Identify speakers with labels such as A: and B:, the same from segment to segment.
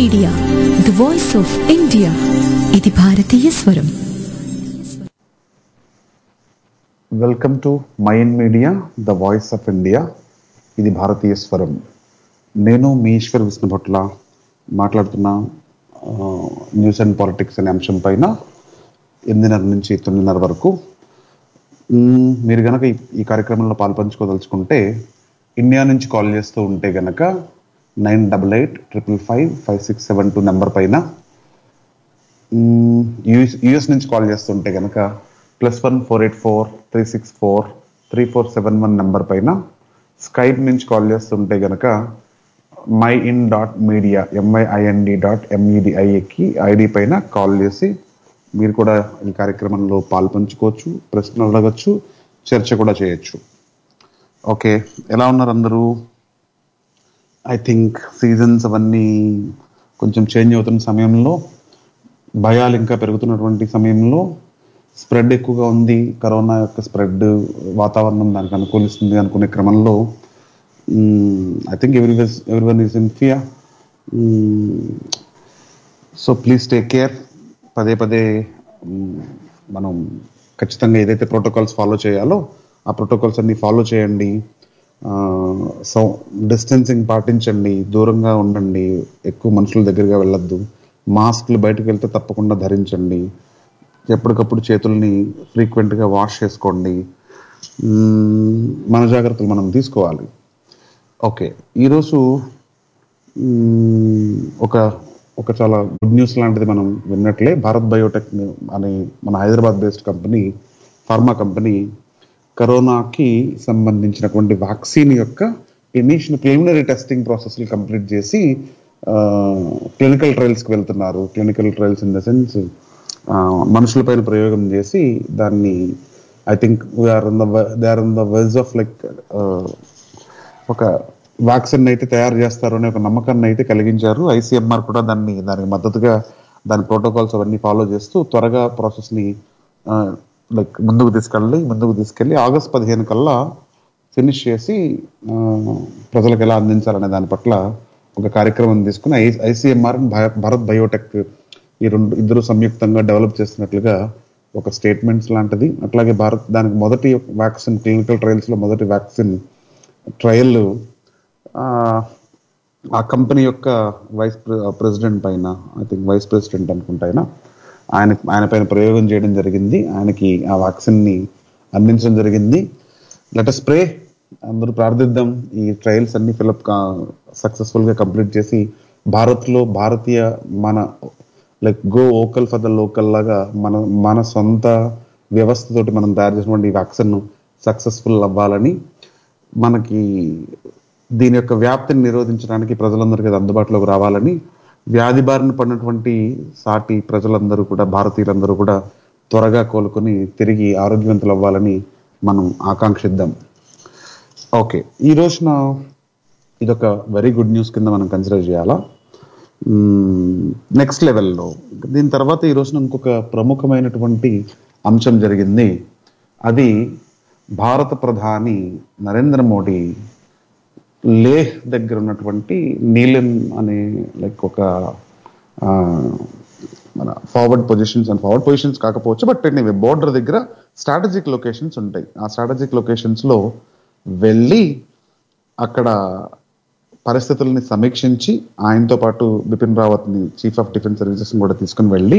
A: Media the voice of India ఇది భారతీయ స్వరం
B: welcome to Myin media the voice of India ఇది భారతీయ స్వరం నేను మీ ఈశ్వర్ విష్ణుభట్ల మాట్లాడుతున్న న్యూస్ అండ్ పాలిటిక్స్ అనే అంశం పైన ఎనిమిదిన్నర నుంచి తొమ్మిదిన్నర వరకు మ్మ్, మీరు గనక ఈ- ఈ కార్యక్రమంలో పాల్పంచుకోదలుచుకుంటే ఇండియా నుంచి కాల్ చేస్తూ ఉంటే గనక nine double eight triple five five six seven two number పైన యుఎస్ యుఎస్ నుంచి కాల్ చేస్తుంటే కనుక plus one four eight four three six four three four seven one number పైన స్కైప్ నుంచి కాల్ చేస్తుంటే కనుక my in dot media M I I N D dot ఎంఈడిఐకి ID పైన కాల్ చేసి మీరు కూడా ఈ కార్యక్రమంలో పాల్పంచుకోవచ్చు ప్రశ్నలు అడగచ్చు చర్చ కూడా చేయొచ్చు ఓకే ఎలా ఉన్నారు అందరూ ఐ థింక్ సీజన్స్ అవన్నీ కొంచెం చేంజ్ అవుతున్న సమయంలో భయాలు ఇంకా పెరుగుతున్నటువంటి సమయంలో స్ప్రెడ్ ఎక్కువగా ఉంది కరోనా యొక్క స్ప్రెడ్ వాతావరణం దానికి అనుకూలిస్తుంది అనుకునే క్రమంలో I think every every one is in fear so please take care పదే పదే మ్మ్, మనం ఖచ్చితంగా ఏదైతే ప్రోటోకాల్స్ ఫాలో చేయాలో ఆ ప్రోటోకాల్స్ అన్ని ఫాలో చేయండి సో డిస్టెన్సింగ్ పాటించండి దూరంగా ఉండండి ఎక్కువ మనుషుల దగ్గరగా వెళ్ళొద్దు మాస్క్లు బయటకు వెళ్తే తప్పకుండా ధరించండి ఎప్పటికప్పుడు చేతుల్ని ఫ్రీక్వెంట్గా వాష్ చేసుకోండి మ్మ్, మన జాగ్రత్తలు మనం తీసుకోవాలి ఓకే ఈరోజు మ్మ్, ఒక ఒక చాలా గుడ్ న్యూస్ లాంటిది మనం విన్నట్లే భారత్ బయోటెక్ అనే మన Hyderabad based company pharma company కరోనాకి సంబంధించినటువంటి వ్యాక్సిన్ యొక్క initial preliminary testing process complete చేసి క్లినికల్ ట్రయల్స్కి వెళ్తున్నారు clinical trials in the sense మనుషులపైన ప్రయోగం చేసి దాన్ని I think we are in the they are in the verge of like ఒక వ్యాక్సిన్ అయితే తయారు చేస్తారు అనే ఒక నమ్మకాన్ని అయితే కలిగించారు ఐసీఎంఆర్ కూడా దాన్ని దానికి మద్దతుగా దాని ప్రోటోకాల్స్ అవన్నీ ఫాలో చేస్తూ త్వరగా ప్రాసెస్ ని లైక్ ముందుకు తీసుకెళ్ళి ముందుకు తీసుకెళ్ళి ఆగస్ట్ పదిహేను కల్లా ఫినిష్ చేసి ఆ, ప్రజలకు ఎలా అందించాలనే దాని పట్ల ఒక కార్యక్రమం తీసుకుని ఐ ఐసీఎంఆర్ భారత్ బయోటెక్ ఈ రెండు ఇద్దరు సంయుక్తంగా డెవలప్ చేస్తున్నట్లుగా ఒక స్టేట్మెంట్స్ లాంటిది అట్లాగే భారత్ దానికి మొదటి వ్యాక్సిన్ క్లినికల్ ట్రయల్స్ లో మొదటి వ్యాక్సిన్ ట్రయల్ ఆ కంపెనీ యొక్క వైస్ ప్రెసిడెంట్ పైన ఐ థింక్ వైస్ ప్రెసిడెంట్ అనుకుంటా ఆయన ఆయన ఆయన పైన ప్రయోగం చేయడం జరిగింది ఆయనకి ఆ వ్యాక్సిన్ ని అందించడం జరిగింది లెట్ స్ప్రే అందరూ ప్రార్థిద్దాం ఈ ట్రయల్స్ అన్ని ఫిలప్ సక్సెస్ఫుల్ గా కంప్లీట్ చేసి భారత్ లో భారతీయ మన like go vocal for the local లాగా మన మన సొంత వ్యవస్థతోటి మనం తయారు చేసినటువంటి వ్యాక్సిన్ సక్సెస్ఫుల్ అవ్వాలని మనకి దీని యొక్క వ్యాప్తిని నిరోధించడానికి ప్రజలందరికీ అది అందుబాటులోకి రావాలని వ్యాధి బారిన పడినటువంటి సాటి ప్రజలందరూ కూడా భారతీయులందరూ కూడా త్వరగా కోలుకొని తిరిగి ఆరోగ్యవంతులు అవ్వాలని మనం ఆకాంక్షిద్దాం ఓకే ఈ రోజున ఇదొక వెరీ గుడ్ న్యూస్ కింద మనం కన్సిడర్ చేయాలా నెక్స్ట్ లెవెల్లో దీని తర్వాత ఈ రోజున ఇంకొక ప్రముఖమైనటువంటి అంశం జరిగింది అది భారత ప్రధాని నరేంద్ర మోడీ లేహ్ దగ్గర ఉన్నటువంటి నీలెన్ అనే లైక్ ఒక ఆ, మన forward positions and forward positions కాకపోవచ్చు బట్ ఎనీవే బోర్డర్ దగ్గర స్ట్రాటజిక్ లొకేషన్స్ ఉంటాయి ఆ స్ట్రాటజిక్ లొకేషన్స్ లో వెళ్ళి అక్కడ పరిస్థితుల్ని సమీక్షించి ఆయనతో పాటు బిపిన్ రావత్ ని చీఫ్ ఆఫ్ డిఫెన్స్ సర్వీసెస్ కూడా తీసుకుని వెళ్ళి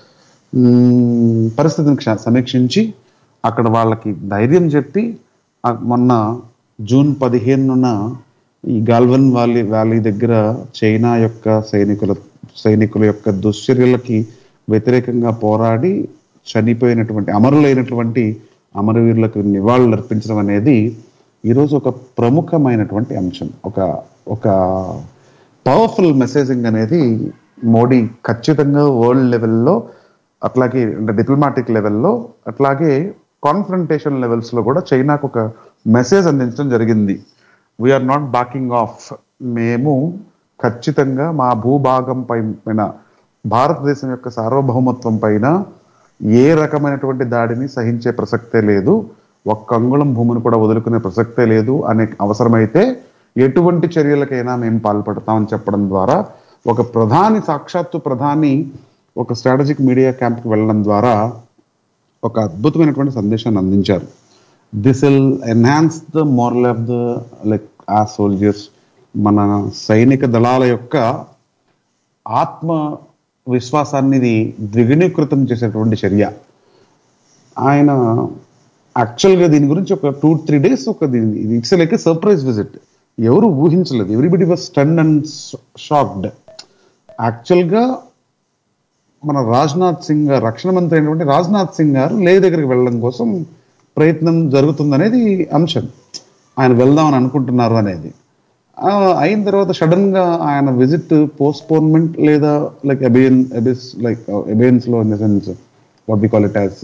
B: మ్మ్, పరిస్థితిని క్ష- సమీక్షించి అక్కడ వాళ్ళకి ధైర్యం చెప్పి ఆ మొన్న జూన్ పదిహేనున ఈ గాల్వన్ వ్యాలీ వ్యాలీ దగ్గర చైనా యొక్క సైనికుల సైనికుల యొక్క దుశ్చర్యలకి వ్యతిరేకంగా పోరాడి చనిపోయినటువంటి అమరులైనటువంటి అమరవీరులకు నివాళులు అర్పించడం అనేది ఈరోజు ఒక ప్రముఖమైనటువంటి అంశం ఒక ఒక పవర్ఫుల్ మెసేజింగ్ అనేది మోడీ ఖచ్చితంగా వరల్డ్ లెవెల్లో అట్లాగే అంటే డిప్లొమాటిక్ లెవెల్లో అట్లాగే కాన్ఫరంటేషన్ లెవెల్స్ లో కూడా చైనాకు ఒక మెసేజ్ అందించడం జరిగింది వీఆర్ నాట్ బ్యాకింగ్ ఆఫ్ మేము ఖచ్చితంగా మా భూభాగం పై పైన భారతదేశం యొక్క సార్వభౌమత్వం పైన ఏ రకమైనటువంటి దాడిని సహించే ప్రసక్తే లేదు ఒక్క అంగుళం భూమిని కూడా వదులుకునే ప్రసక్తే లేదు అనే అవసరమైతే ఎటువంటి చర్యలకైనా మేము పాల్పడతామని చెప్పడం ద్వారా ఒక ప్రధాని సాక్షాత్తు ప్రధాని ఒక స్ట్రాటజిక్ మీడియా క్యాంప్కి వెళ్ళడం ద్వారా ఒక అద్భుతమైనటువంటి సందేశాన్ని అందించారు this will enhance the moral of the like ఆ సోల్జర్స్ మన సైనిక దళాల యొక్క ఆత్మ విశ్వాసాన్ని ఇది ద్విగుణీకృతం చేసేటువంటి చర్య ఆయన యాక్చువల్గా దీని గురించి ఒక టూ త్రీ డేస్ ఒక దీని ఇట్స్ లైక్ సర్ప్రైజ్ విజిట్ ఎవరు ఊహించలేదు everybody was stun and shocked యాక్చువల్గా మన రాజ్నాథ్ సింగ్ గారు రక్షణ మంత్రి అయినటువంటి రాజ్నాథ్ సింగ్ గారు లే దగ్గరికి వెళ్ళడం కోసం ప్రయత్నం జరుగుతుందనేది అంశం ఆయన వెళ్దామని అనుకుంటున్నారు అనేది ఆ, అయిన తర్వాత సడన్ గా ఆయన విజిట్ పోస్ట్పోన్మెంట్ లేదా లైక్ అబియన్ అబిస్ లైక్ అబియన్స్ లో in the sense what we call it as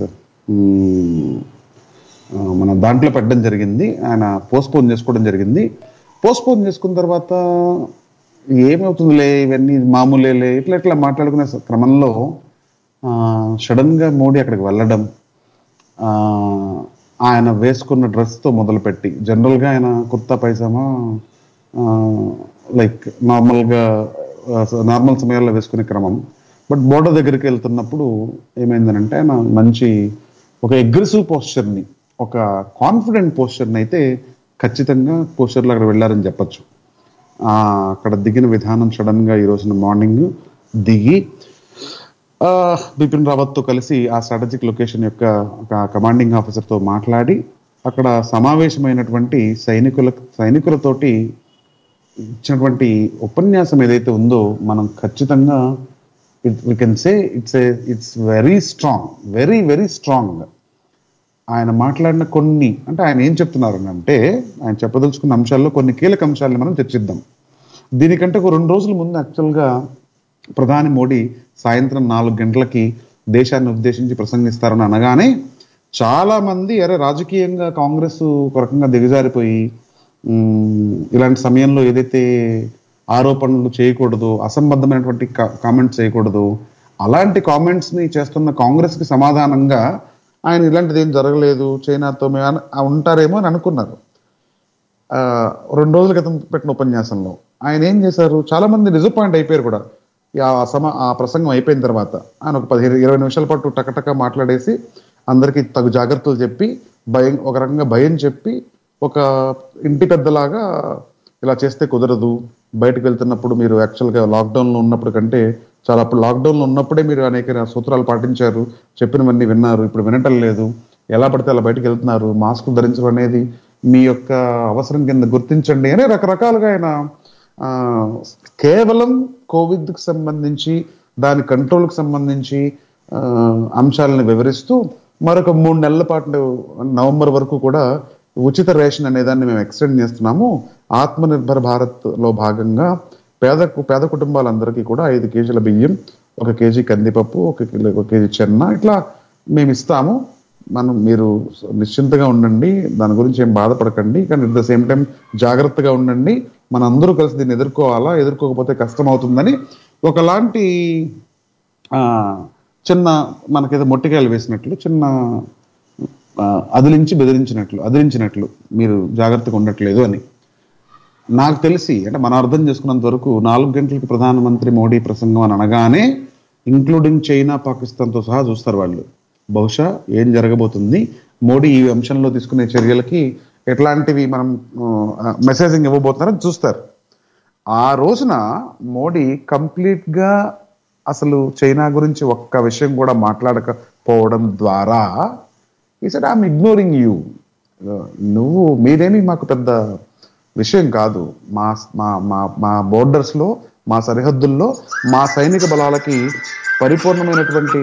B: మన దాంట్లో పెట్టడం జరిగింది ఆయన పోస్ట్పోన్ చేసుకోవడం జరిగింది పోస్ట్పోన్ చేసుకున్న తర్వాత ఏమవుతుందిలే ఇవన్నీ మామూలేలే ఇట్లా ఇట్లా మాట్లాడుకునే స- క్రమంలో సడన్ గా మోడీ అక్కడికి వెళ్ళడం ఆ, ఆయన వేసుకున్న డ్రెస్తో మొదలుపెట్టి జనరల్గా ఆయన కుర్తా పైజామా లైక్ నార్మల్గా నార్మల్ సమయాల్లో వేసుకునే క్రమం బట్ బోర్డర్ దగ్గరికి వెళ్తున్నప్పుడు ఏమైందనంటే ఆయన మంచి ఒక అగ్రెసివ్ పోస్చర్ని ఒక కాన్ఫిడెంట్ పోస్చర్ని అయితే ఖచ్చితంగా పోస్చర్లో అక్కడ వెళ్ళారని చెప్పొచ్చు ఆ, అక్కడ దిగిన విధానం సడన్ గా ఈ రోజున మార్నింగ్ దిగి ఆ, బిపిన్ రావత్ తో కలిసి ఆ స్ట్రాటజిక్ లొకేషన్ యొక్క ఒక కమాండింగ్ ఆఫీసర్ తో మాట్లాడి అక్కడ సమావేశమైనటువంటి సైనికుల సైనికులతోటి ఇచ్చినటువంటి ఉపన్యాసం ఏదైతే ఉందో మనం ఖచ్చితంగా we can say it's it's very strong very very strong ఆయన మాట్లాడిన కొన్ని అంటే ఆయన ఏం చెప్తున్నారు అని అంటే ఆయన చెప్పదలుచుకున్న అంశాల్లో కొన్ని కీలక అంశాలను మనం చర్చిద్దాం దీనికంటే ఒక రెండు రోజుల ముందు యాక్చువల్గా ప్రధాని మోడీ సాయంత్రం నాలుగు గంటలకి దేశాన్ని ఉద్దేశించి ప్రసంగిస్తారని అనగానే చాలా మంది అరే రాజకీయంగా కాంగ్రెస్ ఒక రకంగా దిగజారిపోయి ఉమ్, ఇలాంటి సమయంలో ఏదైతే ఆరోపణలు చేయకూడదు అసంబద్ధమైనటువంటి కామెంట్స్ చేయకూడదు అలాంటి కామెంట్స్ ని చేస్తున్న కాంగ్రెస్ కి సమాధానంగా ఆయన ఇలాంటిది ఏం జరగలేదు చైనాతో మేము అన- ఉంటారేమో అని అనుకున్నారు ఆ, రెండు రోజుల క్రితం పెట్టిన ఉపన్యాసంలో ఆయన ఏం చేశారు చాలా మంది డిసప్పాయింట్ అయిపోయారు కూడా ఈ ఆ సమ ఆ ప్రసంగం అయిపోయిన తర్వాత ఆయన ఒక పదిహేను ఇరవై నిమిషాల పాటు టకటక మాట్లాడేసి అందరికీ తగు జాగ్రత్తలు చెప్పి భయం ఒక రకంగా భయం చెప్పి ఒక ఇంటి పెద్దలాగా ఇలా చేస్తే కుదరదు బయటకు వెళ్తున్నప్పుడు మీరు యాక్చువల్గా లాక్డౌన్లో ఉన్నప్పుడు కంటే చాలా అప్పుడు లాక్డౌన్లో ఉన్నప్పుడే మీరు అనేక సూత్రాలు పాటించారు చెప్పినవన్నీ విన్నారు ఇప్పుడు వినటం లేదు ఎలా పడితే అలా బయటకు వెళ్తున్నారు మాస్క్ ధరించడం అనేది మీ యొక్క అవసరం కింద గుర్తించండి అని రకరకాలుగా ఆయన ఆ, కేవలం కోవిడ్ కు సంబంధించి దాని కంట్రోల్ కు సంబంధించి ఆ, అంశాలను వివరిస్తూ మరొక మూడు నెలల పాటు నవంబర్ వరకు కూడా ఉచిత రేషన్ అనేదాన్ని మేము ఎక్స్టెండ్ చేస్తున్నాము ఆత్మ నిర్భర్ భారత్ లో భాగంగా పేద పేద కుటుంబాలందరికీ కూడా ఐదు కేజీల బియ్యం ఒక కేజీ కందిపప్పు ఒక కిలో ఒక కేజీ చెన్న ఇట్లా మేము ఇస్తాము మనం మీరు నిశ్చింతగా ఉండండి దాని గురించి ఏం బాధపడకండి కానీ అట్ ద సేమ్ టైం జాగ్రత్తగా ఉండండి మన అందరూ కలిసి దీన్ని ఎదుర్కోవాలా ఎదుర్కోకపోతే కష్టం అవుతుందని ఒకలాంటి ఆ, చిన్న మనకేదో మొట్టికాయలు వేసినట్లు చిన్న ఆ, అదిలించి బెదిరించినట్లు అదిలించినట్లు మీరు జాగ్రత్తగా ఉండట్లేదు అని నాకు తెలిసి అంటే మనం అర్థం చేసుకున్నంత వరకు నాలుగు గంటలకి ప్రధానమంత్రి మోడీ ప్రసంగం అని అనగానే ఇంక్లూడింగ్ చైనా పాకిస్తాన్తో సహా చూస్తారు వాళ్ళు బహుశా ఏం జరగబోతుంది మోడీ ఈ అంశంలో తీసుకునే చర్యలకి ఎట్లాంటివి మనం మెసేజింగ్ ఇవ్వబోతున్నారని చూస్తారు ఆ రోజున మోడీ కంప్లీట్ గా అసలు చైనా గురించి ఒక్క విషయం కూడా మాట్లాడకపోవడం ద్వారా ఈ సెడ్ ఐఎమ్ ఇగ్నోరింగ్ యూ నువ్వు మీరేమి మాకు పెద్ద విషయం కాదు మా మా మా మా బోర్డర్స్ లో మా సరిహద్దుల్లో మా సైనిక బలాలకి పరిపూర్ణమైనటువంటి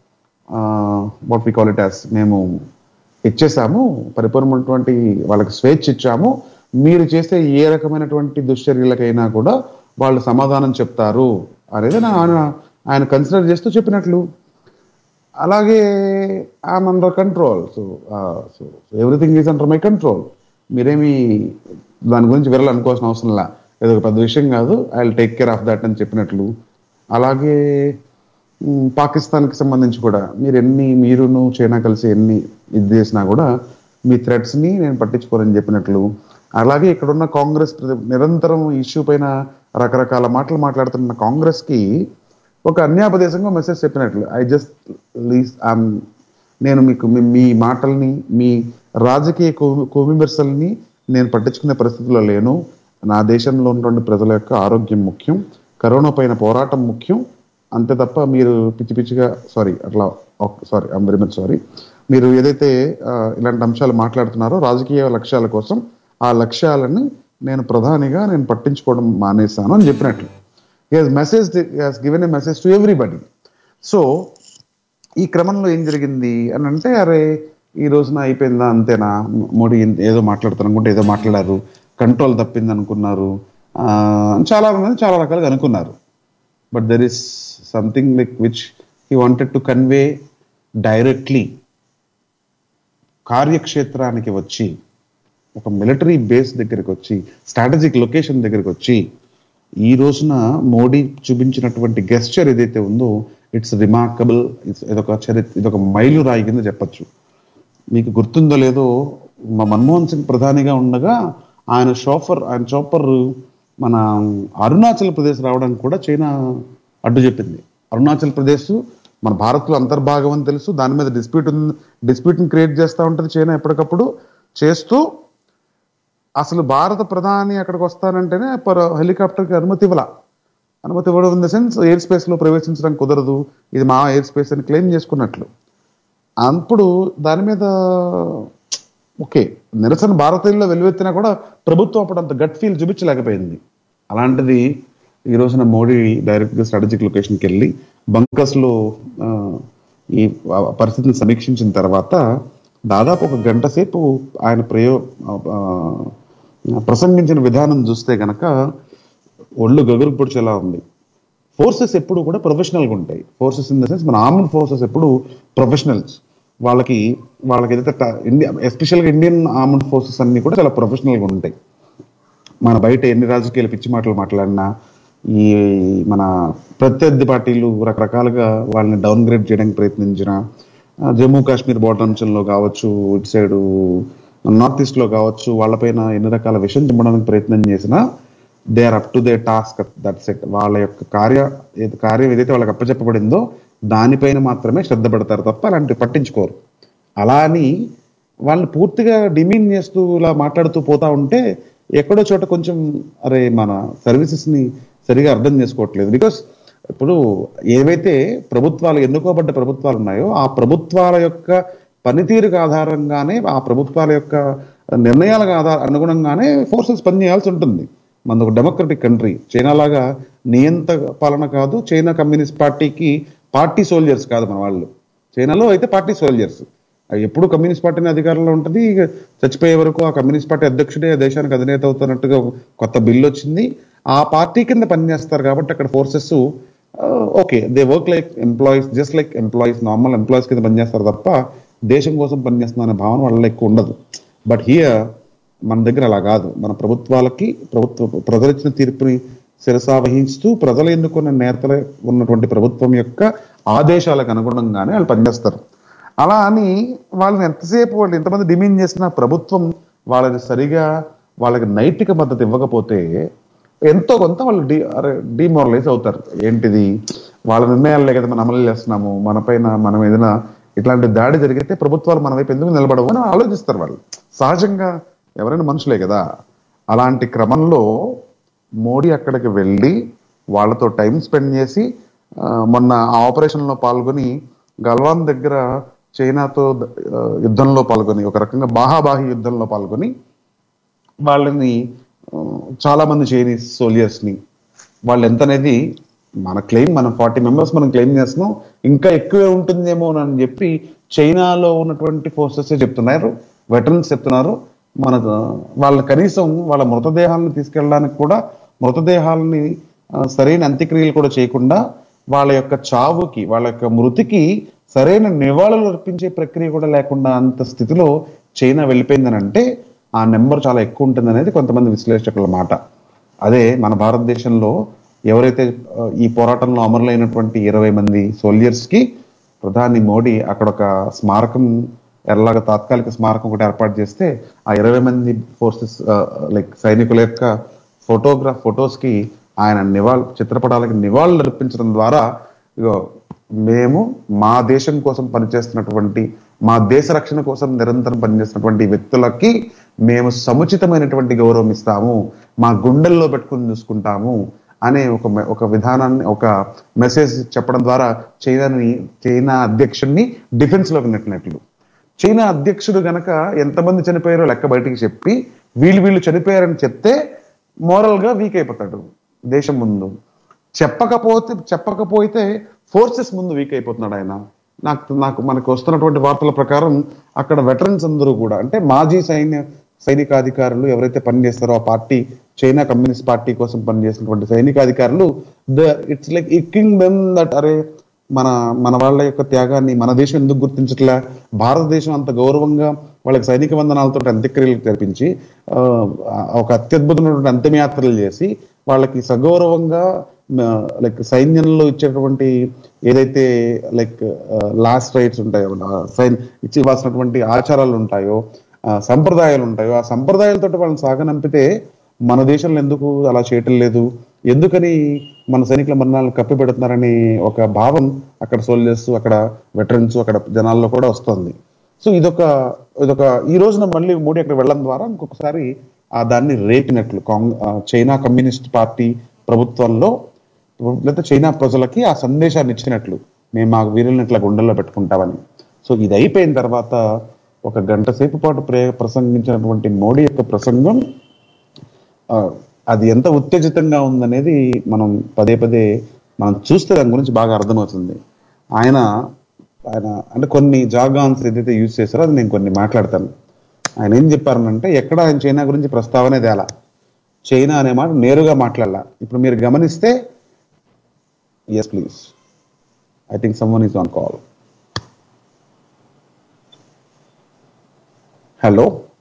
B: what we call it as మేము ఇచ్చేసాము పరిపూర్ణమైనటువంటి వాళ్ళకి స్వేచ్ఛ ఇచ్చాము మీరు చేసే ఏ రకమైనటువంటి దుశ్చర్యలకైనా కూడా వాళ్ళు సమాధానం చెప్తారు అనేది నా- ఆయన ఆయన కన్సిడర్ చేస్తూ చెప్పినట్లు అలాగే I'm under control so so everything is under my control మీరేమి దాని గురించి విరలనుకోవాల్సిన అవసరం లా ఏదో ఒక పెద్ద విషయం కాదు I will take care of that అని చెప్పినట్లు అలాగే మ్, పాకిస్తాన్కి సంబంధించి కూడా మీరు ఎన్ని మీరును చైనా కలిసి ఎన్ని ఇది చేసినా కూడా మీ థ్రెట్స్ ని నేను పట్టించుకోరని చెప్పినట్లు అలాగే ఇక్కడున్న కాంగ్రెస్ ప్రతి- నిరంతరం ఇష్యూ పైన రకరకాల మాటలు మాట్లాడుతున్న కాంగ్రెస్ కి ఒక అన్యాపదేశంగా మెసేజ్ చెప్పినట్లు ఐ జస్ట్ లీస్ నేను మీకు మీ- మీ మాటల్ని మీ రాజకీయ కోమిమెర్సల్ని నేను పట్టించుకునే పరిస్థితిలో లేను నా దేశంలో ఉన్నటువంటి ప్రజల యొక్క ఆరోగ్యం ముఖ్యం కరోనా పైన పోరాటం ముఖ్యం అంతే తప్ప మీరు పిచ్చి పిచ్చిగా సారీ అట్లా sorry I'm very much sorry మీరు ఏదైతే ఆ, ఇలాంటి అంశాలు మాట్లాడుతున్నారో రాజకీయ లక్ష్యాల కోసం ఆ లక్ష్యాలను నేను ప్రధానిగా నేను పట్టించుకోవడం మానేశాను అని చెప్పినట్లు has message has given a message to everybody so ఈ క్రమంలో ఏం జరిగింది అని అంటే అరే ఈ రోజున అయిపోయిందా అంతేనా మోడీ ఏదో మాట్లాడుతారు అనుకుంటే ఏదో మాట్లాడారు కంట్రోల్ తప్పింది అనుకున్నారు ఆ, చాలా మంది చాలా రకాలుగా అనుకున్నారు but there is something like which he wanted to convey directly కార్యక్షేత్రానికి వచ్చి ఒక మిలిటరీ బేస్ దగ్గరికి వచ్చి స్ట్రాటజిక్ లొకేషన్ దగ్గరికి వచ్చి ఈ రోజున మోడీ చూపించినటువంటి గెస్చర్ ఏదైతే ఉందో ఇట్స్ రిమార్కబుల్ ఇట్స్ ఇదొక చరిత్ర ఇదొక మైలు రాయి కింద చెప్పచ్చు మీకు గుర్తుందో లేదో మా మన్మోహన్ సింగ్ ప్రధానిగా ఉండగా ఆయన షోఫర్ ఆయన షోఫర్ మన అరుణాచల్ ప్రదేశ్ రావడానికి కూడా చైనా అడ్డు చెప్పింది అరుణాచల్ ప్రదేశ్ మన భారత్లో అంతర్భాగం అని తెలుసు దాని మీద డిస్ప్యూట్ డిస్ప్యూట్ని క్రియేట్ చేస్తూ ఉంటుంది చైనా ఎప్పటికప్పుడు చేస్తూ అసలు భారత ప్రధాని అక్కడికి వస్తానంటేనే పర్ హెలికాప్టర్కి అనుమతి ఇవ్వాల అనుమతి ఇవ్వడం in the sense air space లో ప్రవేశించడం కుదరదు ఇది మా ఎయిర్ స్పేస్ అని క్లెయిమ్ చేసుకున్నట్లు అప్పుడు దాని మీద ఓకే నిరసన భారతీయుల్లో వెలువెత్తినా కూడా ప్రభుత్వం అప్పుడు అంత గట్ ఫీల్ చూపించలేకపోయింది అలాంటిది ఈ రోజున మోడీ డైరెక్ట్ గా స్ట్రాటజిక్ లొకేషన్కి వెళ్ళి బంకర్స్ లో ఆ, ఈ పరిస్థితిని సమీక్షించిన తర్వాత దాదాపు ఒక గంట సేపు ఆయన ప్రయో ఆ, ప్రసంగించిన విధానం చూస్తే గనక ఒళ్ళు గగురు పొడిచేలా ఉంది ఫోర్సెస్ ఎప్పుడు కూడా ప్రొఫెషనల్గా ఉంటాయి ఫోర్సెస్ ఇన్ ద సెన్స్ మన ఆర్మ్డ్ ఫోర్సెస్ ఎప్పుడు ప్రొఫెషనల్స్ వాళ్ళకి వాళ్ళకి ఏదైతే ట- ఇండియా ఎస్పెషల్గా ఇండియన్ ఆర్మ్డ్ ఫోర్సెస్ అన్ని కూడా చాలా ప్రొఫెషనల్గా ఉంటాయి మన బయట ఎన్ని రాజకీయాలు పిచ్చి మాటలు మాట్లాడినా ఈ మన ప్రత్యర్థి పార్టీలు రకరకాలుగా వాళ్ళని డౌన్ గ్రేడ్ చేయడానికి ప్రయత్నించిన ఆ, జమ్మూ కాశ్మీర్ బోర్డర్ అంశంలో కావచ్చు ఇటు సైడు నార్త్ ఈస్ట్ లో కావచ్చు వాళ్ళపైన ఎన్ని రకాల విషయం చిమ్మడానికి ప్రయత్నం చేసినా they are up to they task that set వాళ్ళ యొక్క కార్య ఏది- కార్యం ఏదైతే వాళ్ళకి అప్పచెప్పబడిందో దానిపైన మాత్రమే శ్రద్ధ పెడతారు తప్ప అలాంటివి పట్టించుకోరు అలా అని వాళ్ళని పూర్తిగా డిమీన్ చేస్తూ ఇలా మాట్లాడుతూ పోతా ఉంటే ఎక్కడో చోట కొంచెం అరే మన సర్వీసెస్ ని సరిగా అర్థం చేసుకోవట్లేదు బికాస్ ఇప్పుడు ఏవైతే ప్రభుత్వాలు ఎన్నుకోబడ్డ ప్రభుత్వాలు ఉన్నాయో ఆ ప్రభుత్వాల యొక్క పనితీరుకు ఆధారంగానే ఆ ప్రభుత్వాల యొక్క నిర్ణయాలకు ఆధార అనుగుణంగానే ఫోర్సెస్ పనిచేయాల్సి ఉంటుంది మనది ఒక డెమోక్రటిక్ కంట్రీ చైనా లాగా నియంత పాలన కాదు చైనా కమ్యూనిస్ట్ పార్టీకి పార్టీ సోల్జర్స్ కాదు మన వాళ్ళు చైనాలో అయితే పార్టీ సోల్జర్స్ అవి ఎప్పుడు కమ్యూనిస్ట్ పార్టీని అధికారంలో ఉంటుంది ఇక చచ్చిపోయే వరకు ఆ కమ్యూనిస్ట్ పార్టీ అధ్యక్షుడే దేశానికి అధినేత అవుతున్నట్టుగా ఒక కొత్త బిల్లు వచ్చింది ఆ పార్టీ కింద పనిచేస్తారు కాబట్టి అక్కడ forces okay they work like employees just like employees normal employees కింద పనిచేస్తారు తప్ప దేశం కోసం పనిచేస్తున్న అనే భావన వాళ్ళలో ఎక్కువ ఉండదు బట్ హియర్ మన దగ్గర అలా కాదు మన ప్రభుత్వాలకి ప్రభుత్వ ప్రజలు ఇచ్చిన తీర్పుని శిరసా వహిస్తూ ప్రజలు ఎన్నుకున్న నేతలు ఉన్నటువంటి ప్రభుత్వం యొక్క ఆదేశాలకు అనుగుణంగానే వాళ్ళు పనిచేస్తారు అలా అని వాళ్ళని ఎంతసేపు వాళ్ళు ఎంతమంది డిమాండ్ చేసిన ప్రభుత్వం వాళ్ళని సరిగా వాళ్ళకి నైతిక మద్దతు ఇవ్వకపోతే ఎంతో కొంత వాళ్ళు డి డిమోరలైజ్ అవుతారు ఏంటిది వాళ్ళ నిర్ణయాలే కదా మనం అమలు చేస్తున్నాము మన పైన మనం ఏదైనా ఇట్లాంటి దాడి జరిగితే ప్రభుత్వాలు మన వైపు ఎందుకు నిలబడవు అని ఆలోచిస్తారు వాళ్ళు సహజంగా ఎవరైనా మనుషులే కదా అలాంటి క్రమంలో మోడీ అక్కడికి వెళ్ళి వాళ్ళతో టైం స్పెండ్ చేసి ఆ, మొన్న ఆ ఆపరేషన్ లో పాల్గొని గల్వాన్ దగ్గర చైనాతో ఆ, యుద్ధంలో పాల్గొని ఒక రకంగా బాహాబాహి యుద్ధంలో పాల్గొని వాళ్ళని ఆ, చాలా మంది చైనీస్ సోల్జర్స్ ని వాళ్ళు ఎంత అనేది మన క్లెయిమ్ మనం ఫార్టీ మెంబర్స్ మనం క్లెయిమ్ చేస్తున్నాం ఇంకా ఎక్కువే ఉంటుందేమో అని చెప్పి చైనాలో ఉన్నటువంటి ఫోర్సెస్ చెప్తున్నారు వెటరన్స్ చెప్తున్నారు మన వాళ్ళ కనీసం వాళ్ళ మృతదేహాలను తీసుకెళ్ళడానికి కూడా మృతదేహాలని ఆ, సరైన అంత్యక్రియలు కూడా చేయకుండా వాళ్ళ యొక్క చావుకి వాళ్ళ యొక్క మృతికి సరైన నివాళులు అర్పించే ప్రక్రియ కూడా లేకుండా అంత స్థితిలో చైనా వెళ్ళిపోయిందని అంటే ఆ నెంబర్ చాలా ఎక్కువ ఉంటుంది అనేది కొంతమంది విశ్లేషకుల మాట అదే మన భారతదేశంలో ఎవరైతే ఆ, ఈ పోరాటంలో అమరులైనటువంటి ఇరవై మంది సోల్జర్స్ కి ప్రధాని మోడీ అక్కడ ఒక స్మారకం ఎలాగ తాత్కాలిక స్మారకం ఒకటి ఏర్పాటు చేస్తే ఆ ఇరవై మంది ఫోర్సెస్ లైక్ సైనికుల యొక్క ఫోటోగ్రాఫ్ ఫొటోస్ కి ఆయన నివాళ చిత్రపటాలకి నివాళులు అర్పించడం ద్వారా ఇగో మేము మా దేశం కోసం పనిచేస్తున్నటువంటి మా దేశ రక్షణ కోసం నిరంతరం పనిచేస్తున్నటువంటి వ్యక్తులకి మేము సముచితమైనటువంటి గౌరవం ఇస్తాము మా గుండెల్లో పెట్టుకుని చూసుకుంటాము అనే ఒక మె- ఒక విధానాన్ని ఒక మెసేజ్ చెప్పడం ద్వారా చైనాని చైనా అధ్యక్షుడిని డిఫెన్స్ లోకి నెట్టినట్లు చైనా అధ్యక్షుడు గనక ఎంతమంది చనిపోయారో లెక్క బయటికి చెప్పి వీళ్ళు వీళ్ళు చనిపోయారని చెప్తే మోరల్ గా వీక్ అయిపోతాడు దేశం ముందు చెప్పకపోతే చెప్పకపోతే ఫోర్సెస్ ముందు వీక్ అయిపోతున్నాడు ఆయన నాకు నాకు మనకు వస్తున్నటువంటి వార్తల ప్రకారం అక్కడ వెటరన్స్ అందరూ కూడా అంటే మాజీ సైన్య సైనికాధికారులు ఎవరైతే పనిచేస్తారో ఆ పార్టీ చైనా కమ్యూనిస్ట్ పార్టీ కోసం పనిచేసినటువంటి సైనికాధికారులు the it's like egging them that అరే మన మన వాళ్ళ యొక్క త్యాగాన్ని మన దేశం ఎందుకు గుర్తించట్లే భారతదేశం అంత గౌరవంగా వాళ్ళకి సైనిక వందనాలతో అంత్యక్రియలు జరిపించి ఆ, ఒక అత్యద్భుతమైనటువంటి అంతిమయాత్రలు చేసి వాళ్ళకి సగౌరవంగా లైక్ సైన్యంలో ఇచ్చేటువంటి ఏదైతే లైక్ లాస్ట్ రైట్స్ ఉంటాయో ఆ, సైన్ ఇచ్చి ఇవ్వాల్సినటువంటి ఆచారాలు ఉంటాయో ఆ, సంప్రదాయాలు ఉంటాయో ఆ సంప్రదాయాలతో వాళ్ళని సాగనంపితే మన దేశంలో ఎందుకు అలా చేయటం లేదు ఎందుకని మన సైనికుల మరణాలను కప్పిపెడుతున్నారని ఒక భావం అక్కడ సోల్జర్స్ అక్కడ వెటరన్స్ అక్కడ జనాల్లో కూడా వస్తుంది సో ఇదొక ఇదొక ఈ రోజున మళ్ళీ మోడీ అక్కడ వెళ్ళడం ద్వారా ఇంకొకసారి ఆ దాన్ని రేపినట్లు కాంగ్ ఆ, చైనా కమ్యూనిస్ట్ పార్టీ ప్రభుత్వంలో లేదా చైనా ప్రజలకి ఆ సందేశాన్ని ఇచ్చినట్లు మేము మా వీరుల్ని ఇట్లా గుండెల్లో పెట్టుకుంటామని సో ఇది అయిపోయిన తర్వాత ఒక గంట సేపు పాటు ప్రే ప్రసంగించినటువంటి మోడీ యొక్క ప్రసంగం ఆ, అది ఎంత ఉత్తేజితంగా ఉందనేది మనం పదే పదే మనం చూస్తే దాని గురించి బాగా అర్థమవుతుంది ఆయన ఆయన అంటే కొన్ని జాగాన్స్ ఏదైతే యూజ్ చేశారో అది నేను కొన్ని మాట్లాడతాను ఆయన ఏం చెప్పారనంటే ఎక్కడ ఆయన చైనా గురించి ప్రస్తావనే తేలా చైనా అనే మాట నేరుగా మాట్లాడాల ఇప్పుడు మీరు గమనిస్తే yes please I think someone is on call hello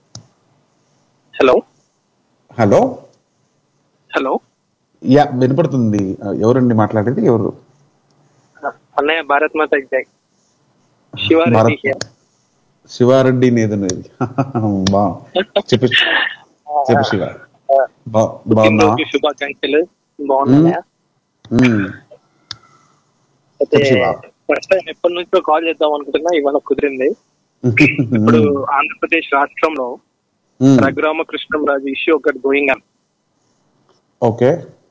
C: hello
B: hello
C: hello
B: yeah వినపడుతుంది ఎవరండి మాట్లాడేది ఎవరు
C: అన్నయ్య భారత్ మాత జై శివారెడ్డి
B: భారత్
C: here.
B: శివారెడ్డి నేదునేది బా చెప్పు చెప్పు శివ బా- బాగున్నావా
C: పుట్టినరోజు శుభాకాంక్షలు బాగున్నాయా
B: మ్మ్.
C: అయితే
B: చెప్పు శివ.
C: ఫస్ట్ టైం ఎప్పటి నుంచో కాల్ చేద్దాం అనుకుంటున్నా ఇవాళ కుదిరింది ఇప్పుడు ఆంధ్రప్రదేశ్ రాష్ట్రంలో
B: మ్మ్.
C: రఘురామకృష్ణంరాజు ఇష్యూ ఒకటి going on
B: okay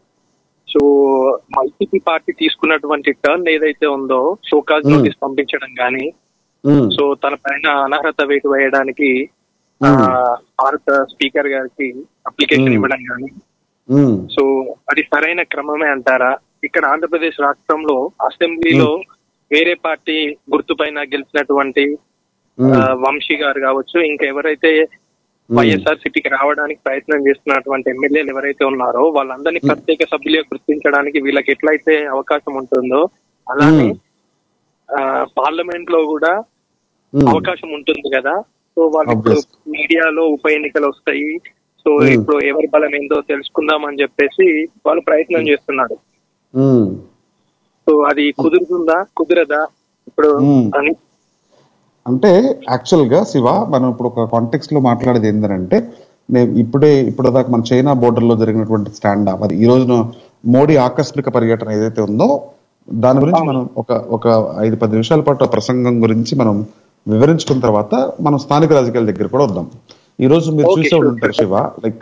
C: so YCP party తీసుకున్నటువంటి టర్న్ ఏదైతే ఉందో షోకాజ్
B: Hmm.
C: నోటీస్ పంపించడం గానీ
B: మ్మ్.
C: సో తన పైన అనర్హత వేటు వేయడానికి ఆ,
B: Hmm.
C: భారత స్పీకర్ గారికి అప్లికేషన్
B: Hmm.
C: ఇవ్వడం గానీ
B: మ్మ్.
C: సో అది సరైన క్రమమే అంటారా ఇక్కడ ఆంధ్రప్రదేశ్ రాష్ట్రంలో అసెంబ్లీలో వేరే పార్టీ గుర్తుపైన గెలిచినటువంటి
B: మ్మ్.
C: ఆ, వంశీ గారు కావచ్చు ఇంకా ఎవరైతే వైఎస్ఆర్ సిటీకి రావడానికి ప్రయత్నం చేస్తున్నటువంటి ఎమ్మెల్యేలు ఎవరైతే ఉన్నారో వాళ్ళందరినీ ప్రత్యేక సభ్యులుగా గుర్తించడానికి వీళ్ళకి ఎట్లయితే అవకాశం ఉంటుందో అలానే
B: మ్మ్.
C: పార్లమెంట్ లో కూడా
B: మ్మ్.
C: అవకాశం ఉంటుంది కదా సో వాళ్ళు ఇప్పుడు
B: Obvious.
C: మీడియాలో ఉప ఎన్నికలు వస్తాయి సో
B: Hmm.
C: ఇప్పుడు ఎవరి బలం ఏందో తెలుసుకుందాం అని చెప్పేసి వాళ్ళు ప్రయత్నం చేస్తున్నారు
B: మ్మ్.
C: సో అది కుదురుతుందా కుదరదా ఇప్పుడు
B: Hmm.
C: అని
B: అంటే యాక్చువల్ గా శివ మనం ఇప్పుడు ఒక కాంటెక్స్ట్ లో మాట్లాడేది ఏంటంటే నేను ఇప్పుడే ఇప్పుడు దాకా మన చైనా బోర్డర్ లో జరిగినటువంటి స్టాండ్ అప్ అది ఈ రోజున మోడీ ఆకస్మిక పర్యటన ఏదైతే ఉందో దాని గురించి మనం ఒక ఒక ఐదు పది నిమిషాల పాటు ఆ ప్రసంగం గురించి మనం వివరించుకున్న తర్వాత మనం స్థానిక రాజకీయాల దగ్గర కూడా వద్దాం ఈ రోజు మీరు
C: Okay,
B: చూసే
C: sure.
B: ఉంటారు శివ లైక్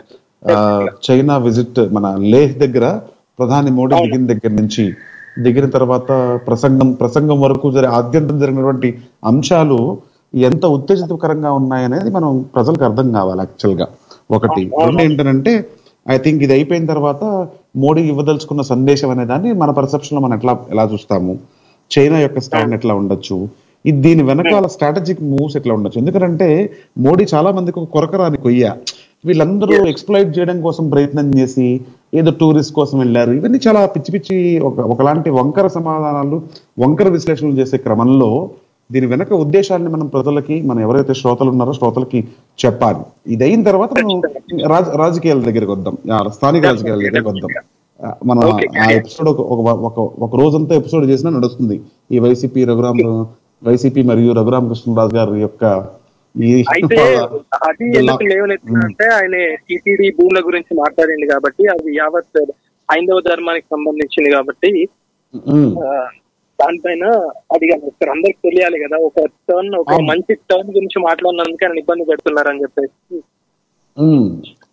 B: చైనా విజిట్ మన లేహ్ దగ్గర ప్రధాని మోడీ దిగిన దగ్గర నుంచి దిగిన తర్వాత ప్రసంగం ప్రసంగం వరకు జరి ఆద్యంతం జరిగినటువంటి అంశాలు ఎంత ఉత్తేజితకరంగా ఉన్నాయనేది మనం ప్రజలకు అర్థం కావాలి యాక్చువల్ గా ఒకటి రెండు ఏంటంటే ఐ థింక్ ఇది అయిపోయిన తర్వాత మోడీ ఇవ్వదలుచుకున్న సందేశం అనే దాన్ని మన పర్సెప్షన్ లో మనం ఎట్లా ఎలా చూస్తాము చైనా యొక్క స్టాండ్ ఎట్లా ఉండొచ్చు ఇది దీని వెనకాల స్ట్రాటజిక్ మూవ్స్ ఎట్లా ఉండొచ్చు ఎందుకంటే మోడీ చాలా మందికి ఒక కొరకరాని కొయ్య వీళ్ళందరూ ఎక్స్ప్లైట్ చేయడం కోసం ప్రయత్నం చేసి ఏదో టూరిస్ట్ కోసం వెళ్ళారు ఇవన్నీ చాలా పిచ్చి పిచ్చి ఒక ఒకలాంటి వంకర సమాధానాలు వంకర విశ్లేషణలు చేసే క్రమంలో దీని వెనక ఉద్దేశాన్ని మనం ప్రజలకి మనం ఎవరైతే శ్రోతలు ఉన్నారో శ్రోతలకి చెప్పాలి ఇది అయిన తర్వాత మనం రాజ రాజకీయాల దగ్గరికి వద్దాం ఆ, స్థానిక రాజకీయాల దగ్గరికి వద్దాం ఆ, మన
C: Okay,
B: ఆ ఎపిసోడ్ ఒక ఒక- ఒక ఒక రోజంతా ఎపిసోడ్ చేసినా నడుస్తుంది ఈ వైసీపీ రఘురామ్ వైసీపీ మరియు రఘురామ కృష్ణరాజు గారి యొక్క ఈ
C: అయితే అది ఎందుకు లేవనెత్తిందంటే ఆయన టీటీడీ భూముల గురించి మాట్లాడింది కాబట్టి అది యావత్ హైందవ ధర్మానికి సంబంధించింది కాబట్టి
B: ఉమ్,
C: ఆ, దానిపైన అడిగాను సార్ అందరికి తెలియాలి కదా ఒక టర్న్ ఒక
B: అవును.
C: మంచి టర్న్ గురించి మాట్లాడినందుకే ఆయన ఇబ్బంది పెడుతున్నారని చెప్పేసి
B: ఉమ్.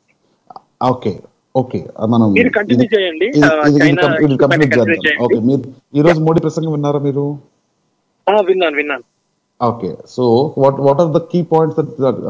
B: ఓకే ఓకే మనం
C: మీరు కంటిన్యూ చేయండి
B: ఇది-
C: ఆ,
B: ఇది- ఇది
C: చైనా
B: కం- ఇది కంప్లీట్
C: కంటిన్యూ
B: చేద్దాం
C: చేయండి
B: ఓకే మీరు ఈ రోజు మోడీ ప్రసంగం విన్నారా మీరు
C: ఆ, విన్నాను విన్నాను
B: okay so what what are the key points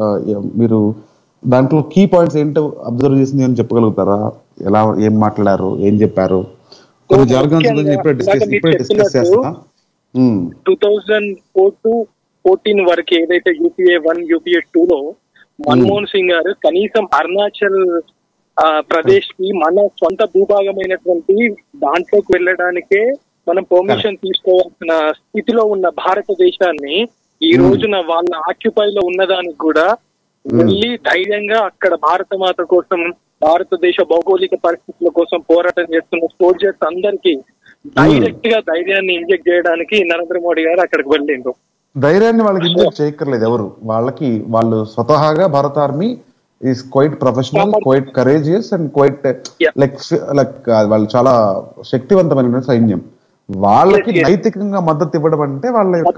B: మీరు దాంట్లో కీ పాయింట్స్ ఏంటో అబ్జర్వ్ చేసింది అని చెప్పగలుగుతారా ఎలా ఏం మాట్లాడారు ఏం చెప్పారు కొన్ని జార్గన్స్
C: ముఖ్యంగా
B: ఇప్పుడే డిస్కస్
C: ఇందాక మీరు
B: ఇప్పుడే డిస్కస్
C: చెప్పినట్టు
B: చేస్తా um,
C: two thousand four to fourteen వరకు ఏదైతే యూపీఏ వన్ యూపీఏ టూ లో మన్మోహన్ సింగ్ గారు కనీసం అరుణాచల్ ఆ, ప్రదేశ్ కి మన సొంత భూభాగమైనటువంటి దాంట్లోకి వెళ్ళడానికే మనం పర్మిషన్ తీసుకోవాల్సిన స్థితిలో ఉన్న భారతదేశాన్ని ఈ రోజున వాళ్ళ ఆక్యుపై లో ఉన్నదానికి కూడా వెళ్ళి ధైర్యంగా అక్కడ భారత మాత కోసం భారతదేశ భౌగోళిక పరిస్థితుల కోసం పోరాటం చేస్తున్న సోల్జర్స్ అందరికీ డైరెక్ట్ గా ధైర్యాన్ని ఇంజెక్ట్ చేయడానికి నరేంద్ర మోడీ గారు అక్కడికి వెళ్ళిండ్రు
B: ధైర్యాన్ని వాళ్ళకి ఇంజెక్ట్ చేయక్కర్లేదు ఎవరు వాళ్ళకి వాళ్ళు స్వతహాగా భారత army is quite professional quite courageous and quite
C: Yeah.
B: Like like వాళ్ళు చాలా శక్తివంతమైన సైన్యం వాళ్ళకి
C: Yes, yes.
B: నైతికంగా మద్దతు ఇవ్వడం అంటే వాళ్ళ యొక్క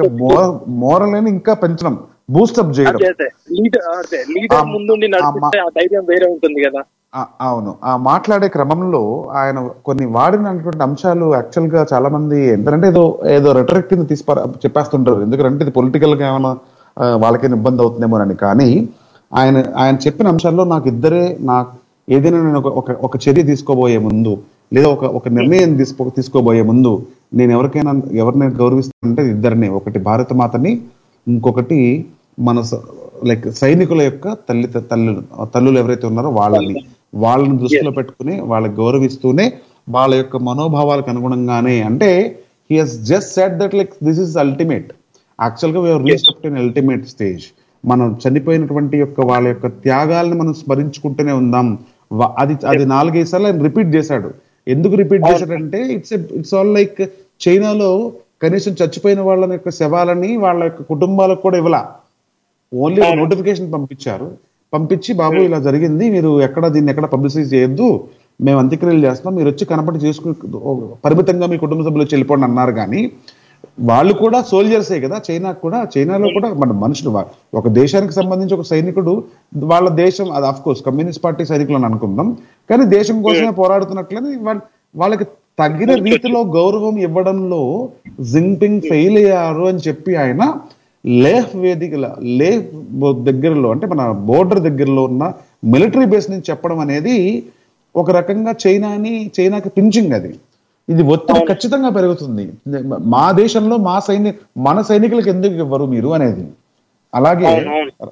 B: మోరల్ ఇంకా పెంచడం బూస్టప్ చేయడం
C: అదే అదే లీడర్ అదే లీడర్
B: ఆ-
C: ముందుండి నడిపిస్తే ఆ ధైర్యం వేరే ఉంటుంది కదా
B: ఆ- అవును ఆ మాట్లాడే క్రమంలో ఆయన కొన్ని వాడినటువంటి అంశాలు యాక్చువల్ గా చాలా మంది ఎంతంటే ఏదో ఏదో రెటరిక్ కింద తీసి పార- చెప్పేస్తుంటారు ఎందుకంటే ఇది పొలిటికల్ గా ఏమైనా ఆ, వాళ్ళకైనా ఇబ్బంది అవుతుందేమోనని కానీ ఆయన ఆయన చెప్పిన అంశాల్లో నాకు ఇద్దరే నా ఏదైనా నేను ఒక- ఒక ఒక చర్య తీసుకోబోయే ముందు లేదా ఒక ఒక నిర్ణయం తీసుకో తీసుకోబోయే ముందు నేను ఎవరికైనా ఎవరినైనా గౌరవిస్తానంటే ఇద్దరిని ఒకటి భారత మాతని ఇంకొకటి మన లైక్ సైనికుల యొక్క తల్లి తల్లులు తల్లులు ఎవరైతే ఉన్నారో వాళ్ళని వాళ్ళని దృష్టిలో పెట్టుకుని వాళ్ళకి గౌరవిస్తూనే వాళ్ళ యొక్క మనోభావాలకు అనుగుణంగానే అంటే he he's just set that like this is ultimate actual గా we are reach up in ultimate stage మనం చనిపోయినటువంటి యొక్క వాళ్ళ యొక్క త్యాగాలను మనం స్మరించుకుంటూనే ఉందాం వా- అది అది నాలుగైదు సార్లు ఆయన రిపీట్ చేశాడు ఎందుకు రిపీట్ చేశాడంటే ఇట్స్ ఇట్స్ ఆల్ లైక్ చైనాలో కనీసం చచ్చిపోయిన వాళ్ళ యొక్క శవాలని వాళ్ళ యొక్క కుటుంబాలకు కూడా ఇవ్వలా ఓన్లీ నోటిఫికేషన్ పంపించారు పంపించి బాబు ఇలా జరిగింది మీరు ఎక్కడ దీన్ని ఎక్కడ పబ్లిసైజ్ చేయొద్దు మేము అంత్యక్రియలు చేస్తున్నాం మీరు వచ్చి కనపడి చేసుకుని పరిమితంగా మీ కుటుంబ సభ్యులు వచ్చి వెళ్ళిపోండి అన్నారు కానీ వాళ్ళు కూడా సోల్జర్సే కదా చైనా కూడా చైనాలో కూడా మన మనుషులు వా- ఒక దేశానికి సంబంధించి ఒక సైనికుడు వాళ్ళ దేశం అది ఆఫ్ కోర్స్ కమ్యూనిస్ట్ పార్టీ సైనికులు అని అనుకుందాం కానీ దేశం కోసమే పోరాడుతున్నట్లని వాళ్ళ- వాళ్ళకి తగిన రీతిలో గౌరవం ఇవ్వడంలో జింగ్పింగ్ ఫెయిల్ అయ్యారు అని చెప్పి ఆయన లేహ్ వేదిక లేహ్ బో- దగ్గరలో అంటే మన బోర్డర్ దగ్గరలో ఉన్న మిలిటరీ బేస్ నుంచి చెప్పడం అనేది ఒక రకంగా చైనాని చైనాకి పించింగ్ అది ఇది ఒత్తిడి ఖచ్చితంగా పెరుగుతుంది మా దేశంలో మా సైన్య మన సైనికులకు ఎందుకు ఇవ్వరు మీరు అనేది అలాగే
C: అవును, అవును.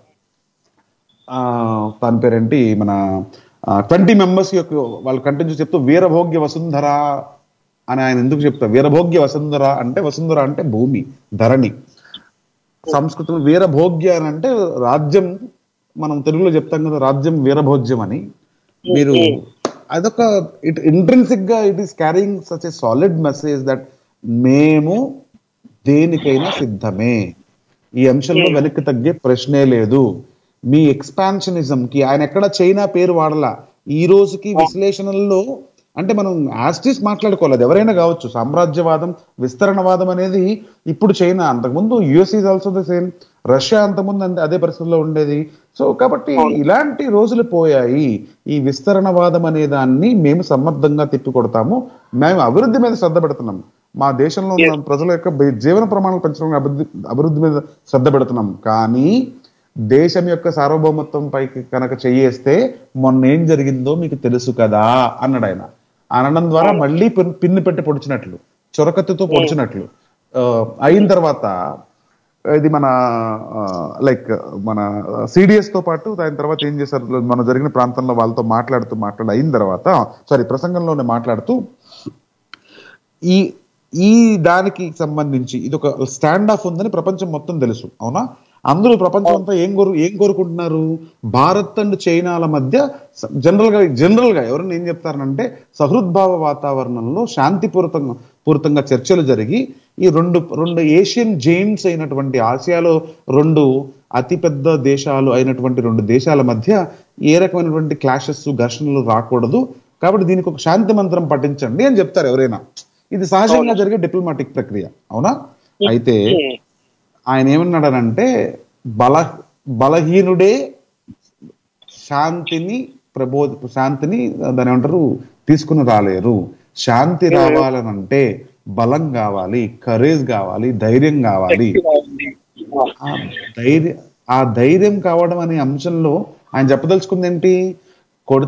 B: ఆ, తన పేరేంటి మన ట్వంటీ మెంబర్స్ యొక్క వాళ్ళు కంటిన్యూ చెప్తూ వీరభోగ్య వసుంధర అని ఆయన ఎందుకు చెప్తా వీరభోగ్య వసుంధర అంటే వసుంధర అంటే భూమి ధరణి సంస్కృతం వీరభోగ్య అని అంటే రాజ్యం మనం తెలుగులో చెప్తాం కదా రాజ్యం వీరభోజ్యం అని మీరు అదొక ఇట్ ఇంట్రెన్సిక్ గా it is carrying such a solid message that మేము దేనికైనా సిద్ధమే ఈ అంశంలో వెనక్కి తగ్గే ప్రశ్నే లేదు మీ ఎక్స్పాన్షనిజం కి ఆయన ఎక్కడ చైనా పేరు వాడలా ఈ రోజుకి విశ్లేషణల్లో అంటే మనం యాస్టిస్ మాట్లాడుకోలేదు ఎవరైనా కావచ్చు సామ్రాజ్యవాదం విస్తరణవాదం అనేది ఇప్పుడు చైనా అంతకుముందు US is also the same Russia అంతకుముందు అంతే అదే పరిస్థితిలో ఉండేది సో కాబట్టి ఇలాంటి రోజులు పోయాయి ఈ విస్తరణవాదం అనే దాన్ని మేము సమర్థంగా తిప్పికొడతాము మేము అభివృద్ధి మీద శ్రద్ధ పెడుతున్నాం మా దేశంలో ఉన్న ప్రజల యొక్క బి- జీవన ప్రమాణాలు పెంచడం అభివృద్ధి అభివృద్ధి మీద శ్రద్ధ పెడుతున్నాం కానీ దేశం యొక్క సార్వభౌమత్వం పైకి కనుక చెయ్యేస్తే మొన్న ఏం జరిగిందో మీకు తెలుసు కదా అన్నాడు ఆయన అనడం ద్వారా మళ్ళీ పిన్- పిన్ను పెట్టి పొడిచినట్లు చొరకత్తుతో పొడిచినట్లు ఆ, అయిన తర్వాత ఇది మన లైక్ మన సిడిఎస్ తో పాటు దాని తర్వాత ఏం చేశారు మన జరిగిన ప్రాంతంలో వాళ్ళతో మాట్లాడుతూ మాట్లాడి అయిన తర్వాత సారీ ప్రసంగంలోనే మాట్లాడుతూ ఈ ఈ దానికి సంబంధించి ఇది ఒక స్టాండ్ ఆఫ్ ఉందని ప్రపంచం మొత్తం తెలుసు అవునా అందరూ ప్రపంచం అంతా ఏం కోరు ఏం కోరుకుంటున్నారు భారత్ అండ్ చైనాల మధ్య జనరల్ గా జనరల్ గా ఎవరైనా ఏం చెప్తారంటే సహృద్భావ వాతావరణంలో శాంతిపూరితంగా పూరితంగా చర్చలు జరిగి ఈ రెండు రెండు ఏషియన్ జైంట్స్ అయినటువంటి ఆసియాలో రెండు అతిపెద్ద దేశాలు అయినటువంటి రెండు దేశాల మధ్య ఏ రకమైనటువంటి క్లాషెస్ ఘర్షణలు రాకూడదు కాబట్టి దీనికి ఒక శాంతి మంత్రం పఠించండి అని చెప్తారు ఎవరైనా ఇది సహజంగా జరిగే డిప్లొమాటిక్ ప్రక్రియ అవునా అయితే
C: ఉమ్.
B: ఆయన ఏమన్నాడనంటే బల బలహీనుడే శాంతిని ప్రబోధ శాంతిని దాని ఏమంటారు తీసుకుని రాలేరు శాంతి రావాలనంటే బలం కావాలి కరేజ్ కావాలి ధైర్యం కావాలి ఆ ధైర్యం ఆ ధైర్యం కావడం అనే అంశంలో ఆయన చెప్పదలుచుకుంది ఏంటి కొడు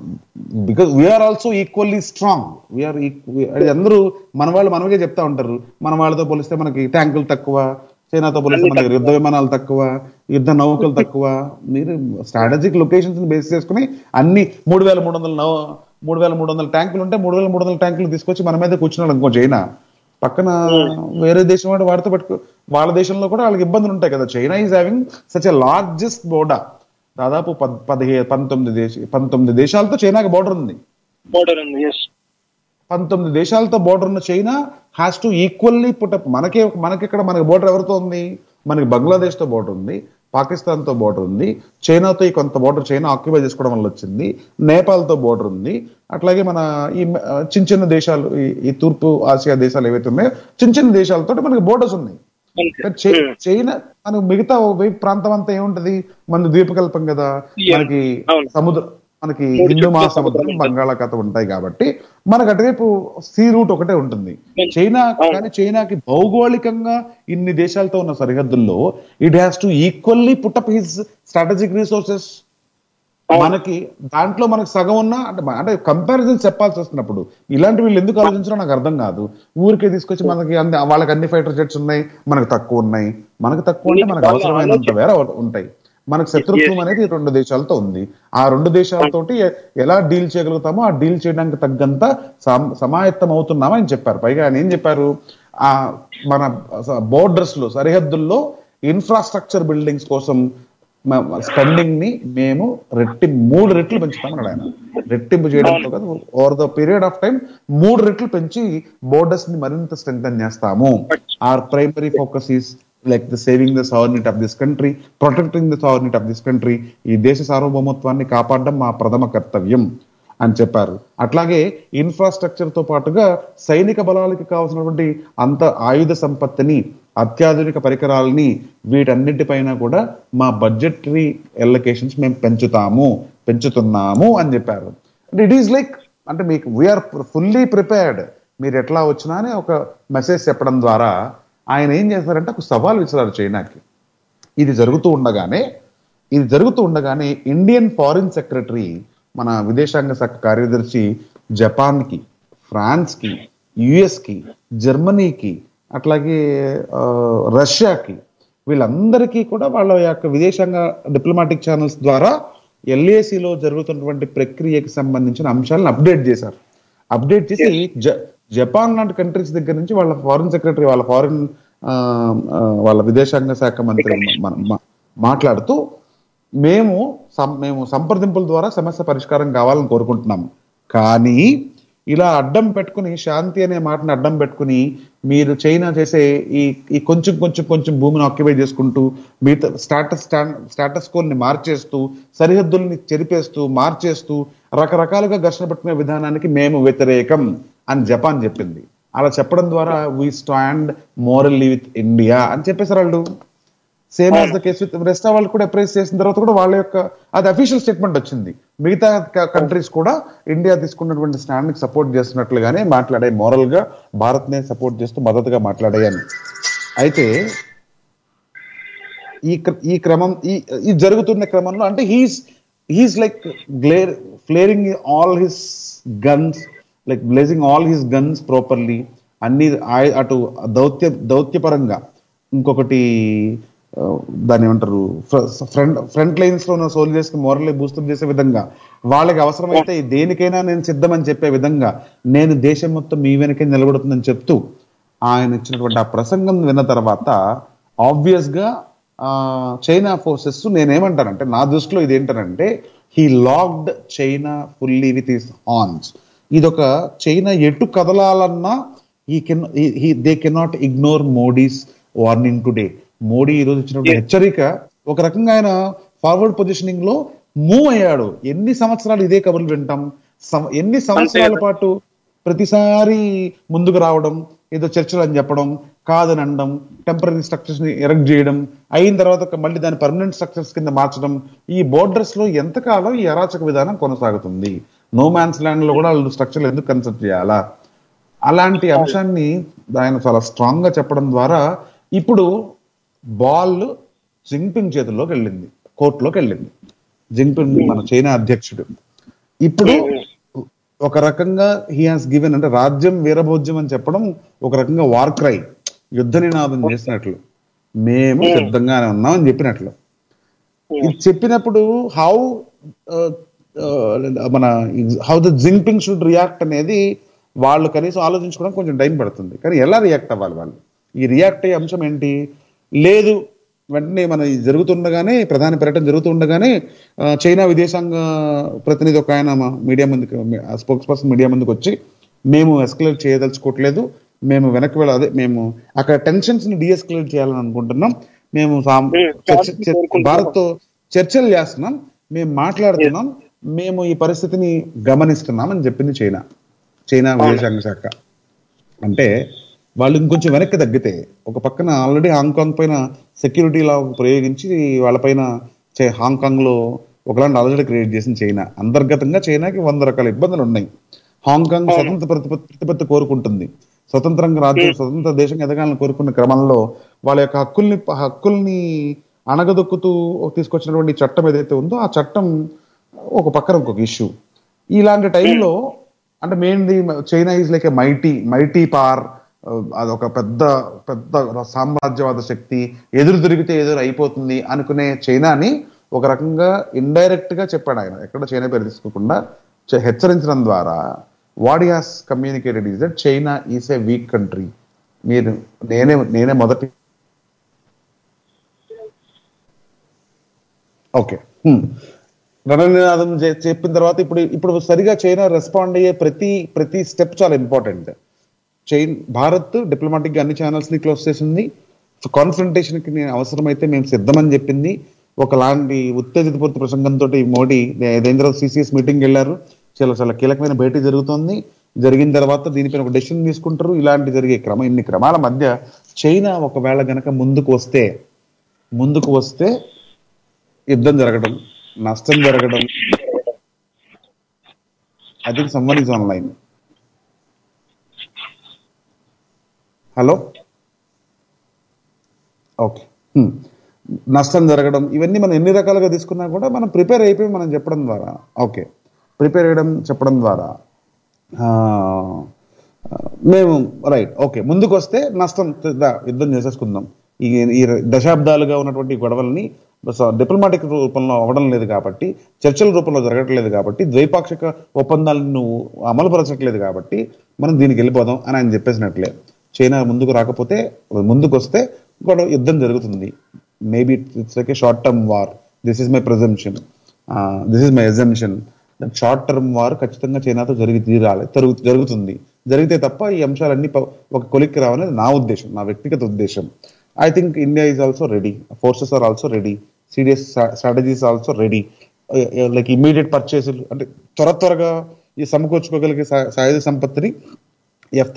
B: because we are also equally strong we are అందరూ మన వాళ్ళు మనమే చెప్తా ఉంటారు మన వాళ్ళతో పోలిస్తే మనకి ట్యాంకులు తక్కువ చైనాతో పోలిస్తే మనకి యుద్ధ విమానాలు తక్కువ యుద్ధ నౌకలు తక్కువ మీరు స్ట్రాటజిక్ లొకేషన్స్ బేస్ చేసుకుని అన్ని మూడు వేల మూడు వందల నౌ మూడు వేల మూడు వందల ట్యాంకులు ఉంటే మూడు వేల మూడు వందల ట్యాంకులు తీసుకొచ్చి మన మీద కూర్చున్నాడు ఇంకో చైనా పక్కన వేరే దేశం వాడు వాడితో పట్టుకు వాళ్ళ దేశంలో కూడా వాళ్ళకి ఇబ్బందులు ఉంటాయి కదా China is having such a largest border దాదాపు పద్ పదిహే పంతొమ్మిది దేశ పంతొమ్మిది దేశాలతో చైనాకి బోర్డర్ ఉంది
C: బోర్డర్ ఉంది ఎస్
B: పంతొమ్మిది దేశాలతో బోర్డర్ ఉన్న China has to equally put up మనకే మనకి ఇక్కడ మనకి బోర్డర్ ఎవరితో ఉంది మనకి బంగ్లాదేశ్ తో బోర్డర్ ఉంది పాకిస్తాన్ తో బోర్డర్ ఉంది చైనాతో ఈ కొంత బోర్డర్ చైనా ఆక్యుపై చేసుకోవడం వల్ల వచ్చింది నేపాల్ తో బోర్డర్ ఉంది అట్లాగే మన ఈ మ- చిన్న చిన్న దేశాలు ఈ- ఈ తూర్పు ఆసియా దేశాలు ఏవైతే ఉన్నాయో చిన్న చిన్న దేశాలతో మనకి బోర్డర్స్ ఉన్నాయి కానీ చై- చైనా మనకు మిగతా ఓ వైపు ప్రాంతం అంతా ఏముంటది మన ద్వీపకల్పం కదా
C: Yeah.
B: మనకి
C: అవును.
B: సముద్ర మనకి
C: మూడు
B: హిందూ
C: చుట్టూ
B: మహాసముద్రం
C: సముద్రం
B: బంగాళాఖాతం ఉంటాయి కాబట్టి మనకు అటువైపు సీ రూట్ ఒకటే ఉంటుంది చైనా
C: అవును.
B: కానీ చైనాకి భౌగోళికంగా ఇన్ని దేశాలతో ఉన్న సరిహద్దుల్లో it has to equally put up his strategic resources
C: అవును.
B: మనకి దాంట్లో మనకు సగం ఉన్నా అంటే మ- అంటే కంపారిజన్ చెప్పాల్సి వస్తున్నప్పుడు ఇలాంటి వీళ్ళు ఎందుకు ఆలోచించారో నాకు అర్థం కాదు ఊరికే తీసుకొచ్చి మనకి అన్ని వాళ్ళకి అన్ని ఫైటర్ జెట్స్ ఉన్నాయి మనకు తక్కువ ఉన్నాయి మనకు తక్కువ ఉంటే మనకు
C: వాళ్ళ
B: అవసరమైనంత
C: ఆలోచన-
B: వేరే ఉంటాయి మనకు శత్రుత్వం అనేది ఈ రెండు దేశాలతో ఉంది ఆ రెండు దేశాలతోటి ఎ- ఎలా డీల్ చేయగలుగుతామో ఆ డీల్ చేయడానికి తగ్గంత సమ- సమాయత్తం అవుతున్నామా అని చెప్పారు పైగా ఆయన ఏం చెప్పారు ఆ మన బోర్డర్స్ లో సరిహద్దుల్లో ఇన్ఫ్రాస్ట్రక్చర్ బిల్డింగ్స్ కోసం స్పెండింగ్ ని మేము రెట్టి మూడు రెట్లు పెంచుతామన్నాడు ఆయన రెట్టింపు చేయడంతో కాదు over the period of time మూడు రెట్లు పెంచి బోర్డర్స్ ని మరింత స్ట్రెంగ్ చేస్తాము our primary focus is like the saving the sovereignty of this country protecting the sovereignty of this country ఈ దేశ సార్వభౌమత్వాన్ని కాపాడడం మా ప్రథమ కర్తవ్యం అని చెప్పారు అట్లాగే ఇన్ఫ్రాస్ట్రక్చర్ తో పాటుగా సైనిక బలాలకి కావాల్సినటువంటి అంత ఆయుధ సంపత్తిని అత్యాధునిక పరికరాలని వీటన్నిటిపైన కూడా మా బడ్జెటరీ ఎలకేషన్స్ మేము పెంచుతాము పెంచుతున్నాము అని చెప్పారు అంటే ఇట్ ఈస్ లైక్ అంటే మీకు వీఆర్ ఫుల్లీ ప్రిపేర్డ్ మీరు ఎట్లా వచ్చినా అని ఒక మెసేజ్ చెప్పడం ద్వారా ఆయన ఏం చేస్తారంటే ఒక సవాల్ విసిరారు చైనాకి ఇది జరుగుతూ ఉండగానే ఇది జరుగుతూ ఉండగానే ఇండియన్ ఫారిన్ సెక్రటరీ మన విదేశాంగ శాఖ కార్యదర్శి జపాన్కి ఫ్రాన్స్కి యుఎస్కి జర్మనీకి అట్లాగే ఆ, రష్యాకి వీళ్ళందరికీ కూడా వాళ్ళ యొక్క విదేశాంగ డిప్లొమాటిక్ ఛానల్స్ ద్వారా ఎల్ఏసిలో జరుగుతున్నటువంటి ప్రక్రియకి సంబంధించిన అంశాలను అప్డేట్ చేశారు అప్డేట్ చేసి జ- జపాన్ లాంటి కంట్రీస్ దగ్గర నుంచి వాళ్ళ ఫారిన్ సెక్రటరీ వాళ్ళ ఫారిన్ వాళ్ళ విదేశాంగ శాఖ మంత్రి మ- మ- మాట్లాడుతూ మేము సం- మేము సంప్రదింపుల ద్వారా సమస్య పరిష్కారం కావాలని కోరుకుంటున్నాము కానీ ఇలా అడ్డం పెట్టుకుని శాంతి అనే మాటని అడ్డం పెట్టుకుని మీరు చైనా చేసే ఈ ఈ కొంచెం కొంచెం కొంచెం భూమిని ఆక్యుపై చేసుకుంటూ మిగతా స్టాటస్ స్టాటస్ కోల్ని మార్చేస్తూ సరిహద్దుల్ని చెరిపేస్తూ మార్చేస్తూ రకరకాలుగా ఘర్షణ పెట్టుకునే విధానానికి మేము వ్యతిరేకం అని జపాన్ చెప్పింది అలా చెప్పడం ద్వారా we stand morally with India అని చెప్పేశారు వాళ్ళు same as the case with rest వాళ్ళు కూడా అప్రైజ్ చేసిన తర్వాత కూడా వాళ్ళ యొక్క అది అఫీషియల్ స్టేట్మెంట్ వచ్చింది మిగతా కంట్రీస్ కూడా ఇండియా తీసుకున్నటువంటి స్టాండ్ కి సపోర్ట్ చేస్తున్నట్లుగానే మాట్లాడాయి మోరల్ గా భారత్ నే సపోర్ట్ చేస్తూ మద్దతుగా మాట్లాడాయని అయితే ఈ క్ర- ఈ క్రమం ఈ ఈ జరుగుతున్న క్రమంలో అంటే he's he's like glare flaring all his guns like blazing all his guns properly అన్ని ఆయ- అటు దౌత్య దౌత్యపరంగా ఇంకొకటి ఆ, దాన్ని ఏమంటారు ఫ్రంట్ ఫ్రంట్ లైన్స్ లో ఉన్న సోల్జర్స్ కి మోరల్లీ బూస్టప్ చేసే విధంగా వాళ్ళకి అవసరమైతే దేనికైనా నేను సిద్ధమని చెప్పే విధంగా నేను దేశం మొత్తం మీ వెనకే నిలబడుతుందని చెప్తూ ఆయన ఇచ్చినటువంటి ఆ ప్రసంగం విన్న తర్వాత ఆబ్వియస్ గా ఆ, చైనా ఫోర్సెస్ నేనేమంటానంటే నా దృష్టిలో ఇది ఏంటనంటే he locked China fully with his horns ఇదొక చైనా ఎటు కదలాలన్నా ఈ can they cannot ignore Modi's warning today Modi ఈ రోజు ఇచ్చినటువంటి హెచ్చరిక ఒక రకంగా ఆయన ఫార్వర్డ్ పొజిషనింగ్ లో మూవ్ అయ్యాడు ఎన్ని సంవత్సరాలు ఇదే కబుర్లు వింటాం సం- ఎన్ని సంవత్సరాల పాటు ప్రతిసారి ముందుకు రావడం ఏదో చర్చలు అని చెప్పడం కాదని అనడం టెంపరీ స్ట్రక్చర్స్ ని ఎరెక్ట్ చేయడం అయిన తర్వాత ఒక మళ్ళీ దాన్ని పర్మనెంట్ స్ట్రక్చర్స్ కింద మార్చడం ఈ బోర్డర్స్ లో ఎంతకాలం ఈ అరాచక విధానం కొనసాగుతుంది నో మ్యాన్స్ ల్యాండ్ లో కూడా వాళ్ళు స్ట్రక్చర్లు ఎందుకు కన్సిడర్ చేయాలా అలాంటి అంశాన్ని ఆయన చాలా స్ట్రాంగ్ గా చెప్పడం ద్వారా ఇప్పుడు బాల్ జింగ్పింగ్ చేతుల్లోకి వెళ్ళింది కోర్టులోకి వెళ్ళింది జింగ్పింగ్ మన చైనా అధ్యక్షుడు ఇప్పుడు ఒక రకంగా హీ హాస్ గివెన్ అంటే రాజ్యం వీరభోజ్యం అని చెప్పడం ఒక రకంగా వార్ క్రై యుద్ధ నినాదం చేసినట్లు మేము సిద్ధంగానే ఉన్నాం అని చెప్పినట్లు ఇది చెప్పినప్పుడు హౌ మన how the Jinping should react అనేది వాళ్ళు కనీసం ఆలోచించుకోవడం కొంచెం టైం పడుతుంది కానీ ఎలా రియాక్ట్ అవ్వాలి వాళ్ళు ఈ రియాక్ట్ అయ్యే అంశం ఏంటి లేదు వెంటనే మన ఇది జరుగుతుండగానే ప్రధాని పర్యటన జరుగుతుండగానే ఆ, చైనా విదేశాంగ ప్రతినిధి ఒక ఆయన మీడియా ముందుకు స్పోక్స్ పర్సన్ మీడియా ముందుకు వచ్చి మేము ఎస్కలేట్ చేయదలుచుకోవట్లేదు మేము వెనక్కి వెళ్ళ అదే మేము అక్కడ టెన్షన్స్ ని డిఎస్కలేట్ చేయాలని అనుకుంటున్నాం మేము సామ్- చర్చ- చర్చ- భారత్ తో చర్చలు చేస్తున్నాం మేము మాట్లాడుతున్నాం మేము ఈ పరిస్థితిని గమనిస్తున్నాం అని చెప్పింది చైనా చైనా విదేశాంగ శాఖ అంటే వాళ్ళు ఇంకొంచెం వెనక్కి తగ్గితే ఒక పక్కన ఆల్రెడీ హాంకాంగ్ పైన సెక్యూరిటీ లా ప్రయోగించి వాళ్ళపైన చే- హాంకాంగ్ లో ఒకలాంటి అలజడి క్రియేట్ చేసిన చైనా అంతర్గతంగా చైనాకి వంద రకాల ఇబ్బందులు ఉన్నాయి హాంకాంగ్ స్వతంత్ర ప్రతిపత్తి ప్రతిపత్తి కోరుకుంటుంది స్వతంత్రంగా రాజ్యం స్వతంత్ర దేశంగా ఎదగాలని కోరుకున్న క్రమంలో వాళ్ళ యొక్క హక్కుల్ని హక్కుల్ని అణగదొక్కుతూ తీసుకొచ్చినటువంటి చట్టం ఏదైతే ఉందో ఆ చట్టం ఒక పక్కన ఇంకొక ఇష్యూ ఇలాంటి టైంలో అంటే mainly China is like a mighty mighty par అదొక పెద్ద పెద్ద సామ్రాజ్యవాద శక్తి ఎదురు తిరిగితే ఎదురు అయిపోతుంది అనుకునే చైనాని ఒక రకంగా ఇండైరెక్ట్ గా చెప్పాడు ఆయన ఎక్కడ చైనా పేరు తీసుకోకుండా చె- హెచ్చరించడం ద్వారా what has communicated is that China is a weak country మీరు నేనే నేనే మొదటి ఓకే రణనినాదం చే- చెప్పిన తర్వాత ఇప్పుడు ఇప్పుడు సరిగా చైనా రెస్పాండ్ అయ్యే ప్రతి ప్రతి స్టెప్ చాలా ఇంపార్టెంట్ చైన్ భారత్ డిప్లొమాటిక్ గా అన్ని ఛానల్స్ ని క్లోజ్ చేసింది కాన్ఫరంటేషన్ కి నేను అవసరమైతే మేము సిద్ధమని చెప్పింది ఒకలాంటి ఉత్తేజితపూర్తి ప్రసంగంతో మోడీ దేంద్ర సిసిఎస్ మీటింగ్ వెళ్ళారు చాలా చాలా కీలకమైన భేటీ జరుగుతోంది జరిగిన తర్వాత దీనిపైన ఒక డెసిషన్ తీసుకుంటారు ఇలాంటి జరిగే క్రమం ఇన్ని క్రమాల మధ్య చైనా ఒకవేళ గనక ముందుకు వస్తే ముందుకు వస్తే యుద్ధం జరగడం నష్టం జరగడం I think someone is online hello okay నష్టం జరగడం ఇవన్నీ మనం ఎన్ని రకాలుగా తీసుకున్నా కూడా మనం ప్రిపేర్ అయిపోయి మనం చెప్పడం ద్వారా ఓకే ప్రిపేర్ అయ్యడం చెప్పడం ద్వారా ఆ, ఆ, మేము రైట్ ఓకే ముందుకు వస్తే నష్టం దా, యుద్ధం చేసేసుకుందాం ఈ ఈ దశాబ్దాలుగా ఉన్నటువంటి ఈ గొడవల్ని డిప్లొమాటిక్ రూపంలో అవ్వడం లేదు కాబట్టి చర్చల రూపంలో జరగట్లేదు కాబట్టి ద్వైపాక్షిక ఒప్పందాలను నువ్వు అమలుపరచట్లేదు కాబట్టి మనం దీనికి వెళ్ళిపోదాం అని ఆయన చెప్పేసినట్లే చైనా ముందుకు రాకపోతే ముందుకు వస్తే గొడవ యుద్ధం జరుగుతుంది maybe it's like a short term war this is my presumption this is my assumption that short term war ఖచ్చితంగా చైనాతో జరిగి తీరాలి జరుగు- జరుగుతుంది జరిగితే తప్ప ఈ అంశాలన్నీ ప- ఒక కొలిక్కి రావనేది నా ఉద్దేశం నా వ్యక్తిగత ఉద్దేశం I think India is also ready forces are also ready serious strategies also ready like immediate purchase అంటే త్వర త్వరగా ఈ సమకూర్చుకోగలిగే సా- సాయుధ సంపత్తిని ఎఫ్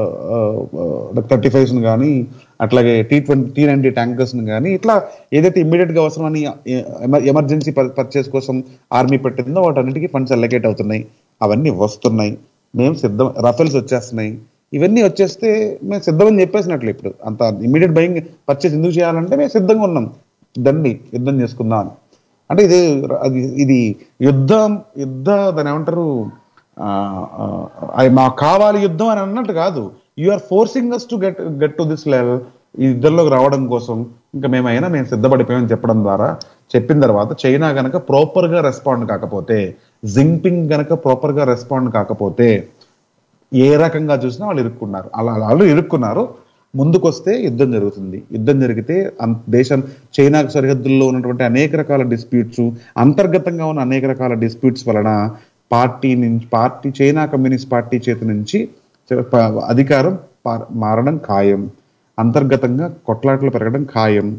B: థర్టీ ఫైవ్స్ కానీ అట్లాగే T twenty T ninety tankers కానీ ఇట్లా ఏదైతే ఇమ్మీడియట్ గా అవసరమని ఎమర్జెన్సీ పర్చేస్ కోసం ఆర్మీ పెట్టిందో వాటన్నిటికీ ఫండ్స్ అలొకేట్ అవుతున్నాయి అవన్నీ వస్తున్నాయి మేము సిద్ధం రఫెల్స్ వచ్చేస్తున్నాయి ఇవన్నీ వచ్చేస్తే మేము సిద్ధమని చెప్పేసినట్లు ఇప్పుడు అంత ఇమ్మీడియట్ బయింగ్ పర్చేస్ ఎందుకు చేయాలంటే మేము సిద్ధంగా ఉన్నాం దండి యుద్ధం చేసుకుందాం అని అంటే ఇది అది ఇది యుద్ధం యుద్ధ దాని ఏమంటారు ఆ, ఆ, అది మాకు కావాలి యుద్ధం అని అన్నట్టు కాదు you are forcing us to get get to this level ఈ యుద్ధంలోకి రావడం కోసం ఇంకా మేమైనా మేము సిద్ధపడిపోయామని చెప్పడం ద్వారా చెప్పిన తర్వాత చైనా గనక ప్రాపర్ గా రెస్పాండ్ కాకపోతే జింగ్పింగ్ గనక ప్రాపర్ గా రెస్పాండ్ కాకపోతే ఏ రకంగా చూసినా వాళ్ళు ఇరుక్కున్నారు అలా వాళ్ళు ఇరుక్కున్నారు ముందుకొస్తే యుద్ధం జరుగుతుంది యుద్ధం జరిగితే అం- దేశం చైనా సరిహద్దుల్లో ఉన్నటువంటి అనేక రకాల డిస్ప్యూట్స్ అంతర్గతంగా ఉన్న అనేక రకాల డిస్ప్యూట్స్ వలన పార్టీ నుంచి పార్టీ చైనా కమ్యూనిస్ట్ పార్టీ చేతి నుంచి చ- ప- అధికారం పా- మారడం ఖాయం అంతర్గతంగా కొట్లాటలు పెరగడం ఖాయం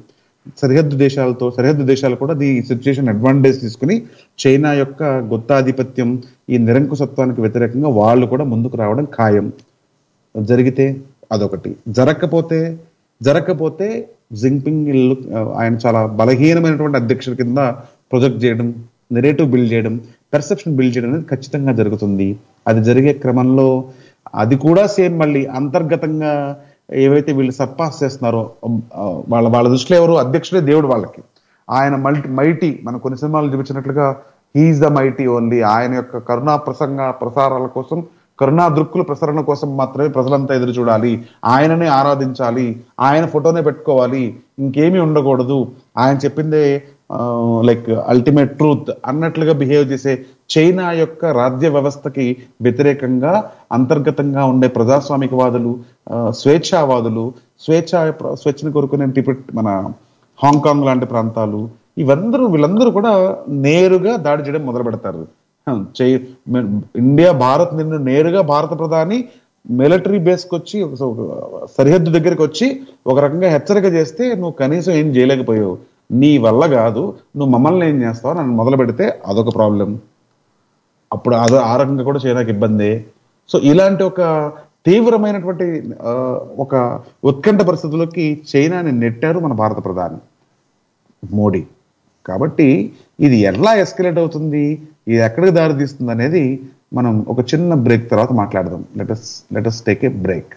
B: సరిహద్దు దేశాలతో సరిహద్దు దేశాలు కూడా ఈ సిచ్యుయేషన్ అడ్వాంటేజ్ తీసుకుని చైనా యొక్క గొత్తాధిపత్యం ఈ నిరంకుశత్వానికి వ్యతిరేకంగా వాళ్ళు కూడా ముందుకు రావడం ఖాయం జరిగితే అదొకటి జరగకపోతే జరగకపోతే జింగ్పింగ్ ఇల్లు ఆయన చాలా బలహీనమైనటువంటి అధ్యక్షుడి కింద ప్రొజెక్ట్ చేయడం నెరేటివ్ బిల్డ్ చేయడం పెర్సెప్షన్ బిల్డ్ చేయడం అనేది ఖచ్చితంగా జరుగుతుంది అది జరిగే క్రమంలో అది కూడా సేమ్ మళ్ళీ అంతర్గతంగా ఏవైతే వీళ్ళు సర్పాస్ చేస్తున్నారో ఆ, వాళ్ళ వాళ్ళ దృష్టిలో ఎవరు అధ్యక్షుడే దేవుడు వాళ్ళకి ఆయన మల్టీ మైటీ మన కొన్ని సినిమాలు చూపించినట్లుగా హీఈస్ ద మైటీ ఓన్లీ ఆయన యొక్క కరుణా ప్రసంగ ప్రసారాల కోసం కరుణా దృక్కుల ప్రసరణ కోసం మాత్రమే ప్రజలంతా ఎదురు చూడాలి ఆయననే ఆరాధించాలి ఆయన ఫోటోనే పెట్టుకోవాలి ఇంకేమీ ఉండకూడదు ఆయన చెప్పిందే లైక్ అల్టిమేట్ ట్రూత్ అన్నట్లుగా బిహేవ్ చేసే చైనా యొక్క రాజ్య వ్యవస్థకి వ్యతిరేకంగా అంతర్గతంగా ఉండే ప్రజాస్వామికవాదులు ఆ, స్వేచ్ఛావాదులు స్వేచ్ఛ స్వేచ్ఛను కోరుకునే టిబెట్ మన హాంకాంగ్ లాంటి ప్రాంతాలు ఇవందరూ వీళ్ళందరూ కూడా నేరుగా దాడి చేయడం మొదలు పెడతారు హం, చై- మ- ఇండియా భారత్ నిన్ను నేరుగా భారత ప్రధాని మిలిటరీ బేస్కి వచ్చి ఒక ఒక సరిహద్దు దగ్గరికి వచ్చి ఒక రకంగా హెచ్చరిక చేస్తే నువ్వు కనీసం ఏం చేయలేకపోయావు నీ వల్ల కాదు నువ్వు మమ్మల్ని ఏం చేస్తావు నన్ను మొదలు పెడితే అదొక ప్రాబ్లం అప్పుడు అదో ఆ రకంగా కూడా చైనాకి ఇబ్బందే సో ఇలాంటి ఒక తీవ్రమైనటువంటి ఆ, ఒక ఉత్కంఠ పరిస్థితుల్లోకి చైనాని నెట్టారు మన భారత ప్రధాని మోడీ కాబట్టి ఇది ఎలా ఎస్కలేట్ అవుతుంది ఇది ఎక్కడికి దారి తీస్తుంది అనేది మనం ఒక చిన్న బ్రేక్ తర్వాత మాట్లాడదాం let's let's take a break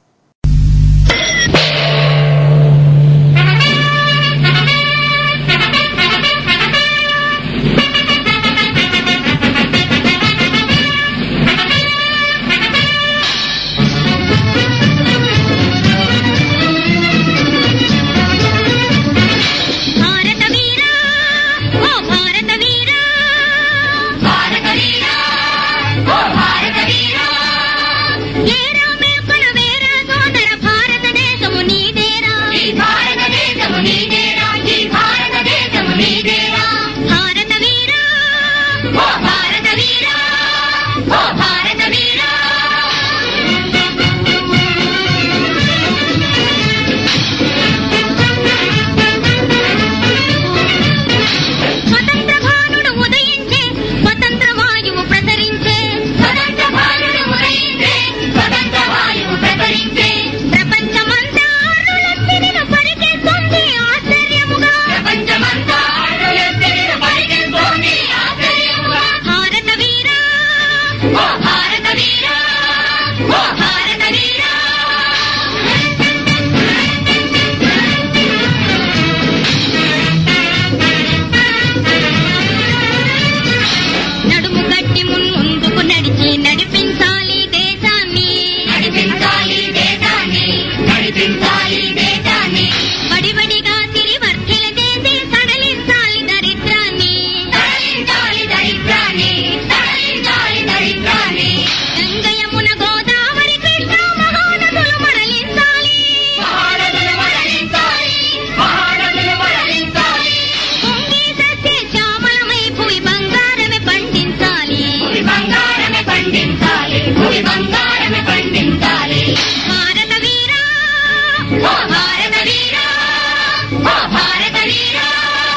D: భారత వీరా ఓ భారత వీరా భారత వీరా ఓ భారత వీరా ఏరా మేల్కొన వేరా సోదర భారతదేశము నీదేరా ఈ భారతదేశము నీదేరా ఈ భారతదేశము నీదేరా భారత వీరా ఓ భారత వీరా ఓ భారత వీరా స్వతంత్ర భానుడు ఉదయించే స్వతంత్ర వాయువు ప్రసరించే స్వతంత్ర భానుడు ఉదయించే స్వతంత్ర వాయువు ప్రసరించే ప్రపంచమంతా ఆరులెత్తిన పరిగెత్తుంది ఆశ్చర్యముగా ప్రపంచమంతా ఆరులెత్తిన పరిగెత్తుంది ఆశ్చర్యముగా భారత వీరా ఓ భారత వీరా ఓ భారత వీరా నడుము గట్టి ముందుకు నడిచి నడిపించాలి దేశాన్ని నడిపించాలి దేశాన్ని నడిపించాలి దేశాన్ని వడివడిగా తిరివర్తిల చేసి సడలించాలి దరిద్రాన్ని సడలించాలి దరిద్రాన్ని సడలించాలి దరిద్రాన్ని గంగయమున గోదావరి కృష్ణ మహానదులు మరలించాలి మహానదులు మరలించాలి మహానదులు మరలించాలి పొంగి సస్య శ్యామలమై భూమి బంగారమే పండించాలి భూమి బంగారమే పండించాలి భూమి బంగారమే పండించాలి భారత వీరా ఓ భారత వీరా ఓ భారత వీరా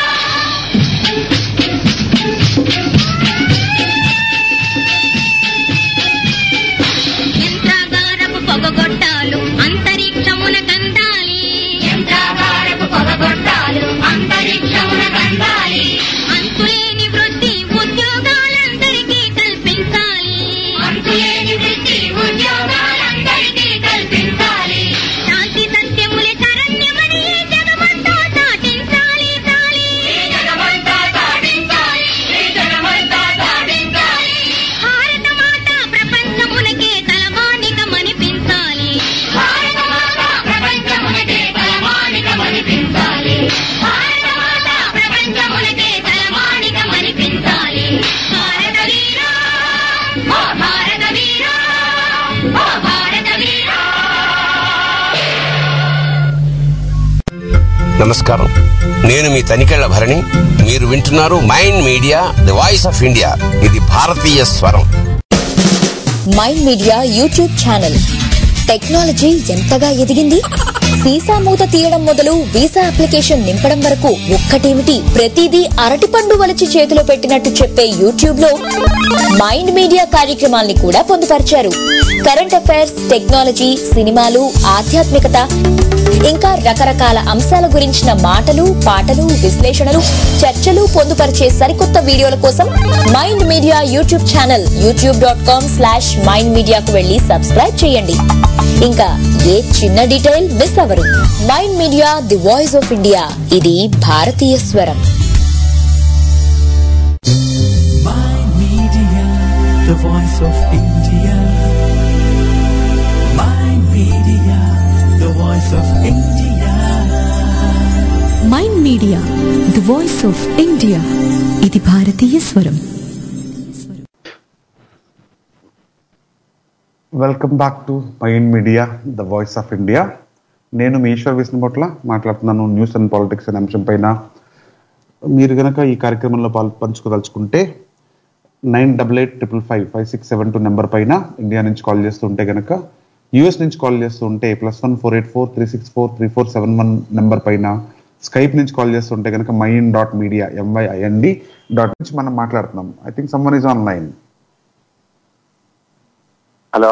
D: యంత్రాగారపు పొగగొట్టాలు అంతరిక్షమున కందాలి యంత్రాగారపు పొగగొట్టాలు అంతరిక్షమున కందాలి అంతులేని వృత్తి ఉద్యోగాలందరికీ కల్పించాలి అంతులేని వృత్తి ఉద్యోగాలందరికీ కల్పించాలి శాంతి సత్యములే శరణ్యమని ఈ జగమంతా చాటించాలి చాలి జగమంతా చాటించాలి జగమంతా చాటించాలి భారత మాత ప్రపంచమునకే తలమానికమనిపించాలి భారత మాత ప్రపంచమునకే తలమానికమనిపించాలి భారత మాత ప్రపంచమునకే తలమానికమనిపించాలి భారత వీరా ఓ భారత వీరా ఓ భారత వీరా
E: నమస్కారం నేను మీ తనికెళ్ల భరణి మీరు వింటున్నారు Mind Media the voice of India ఇది భారతీయ స్వరం
F: Mind Media YouTube channel technology ఎంతగా ఎదిగింది వీసా మూత తీయడం మొదలు వీసా అప్లికేషన్ నింపడం వరకు ఒక్కటేమిటి ప్రతిదీ అరటిపండు వలిచి చేతిలో పెట్టినట్టు చెప్పే యూట్యూబ్ లో మైండ్ మీడియా కార్యక్రమాల్ని కూడా పొందుపరిచారు కరెంట్ అఫైర్స్ టెక్నాలజీ సినిమాలు ఆధ్యాత్మికత ఇంకా రకరకాల అంశాల గురించిన మాటలు పాటలు విశ్లేషణలు చర్చలు పొందుపరిచే సరికొత్త వీడియోల కోసం Mind Media YouTube channel YouTube dot com slash Mind మీడియాకు వెళ్లి సబ్స్క్రైబ్ చేయండి ఇంకా ఏ చిన్న డీటెయిల్ మిస్ అవ్వరు Mind Media the voice of India ఇది భారతీయ స్వరం
G: Mind Media, the voice of India. Mind Media, the voice of India.
A: Mind Media the voice of India ఇది భారతీయ స్వరం
B: welcome back to Mind Media the voice of India నేను మీ ఈశ్వర్ విష్ణుపట్ల మాట్లాడుతున్నాను news and politics అనే అంశం పైన మీరు గనక ఈ కార్యక్రమంలో పాల్ పంచుకోదలుచుకుంటే nine double eight triple five five six seven two number పైన ఇండియా నుంచి కాల్ చేస్తుంటే గనక యూఎస్ నుంచి కాల్ చేస్తుంటే plus one four eight four three six four three four seven one number పైన స్కైప్ నుంచి కాల్ చేస్తుంటే కనుక Mind dot Media MYIND dot నుంచి మనం మాట్లాడుతున్నాం I think someone is online
H: hello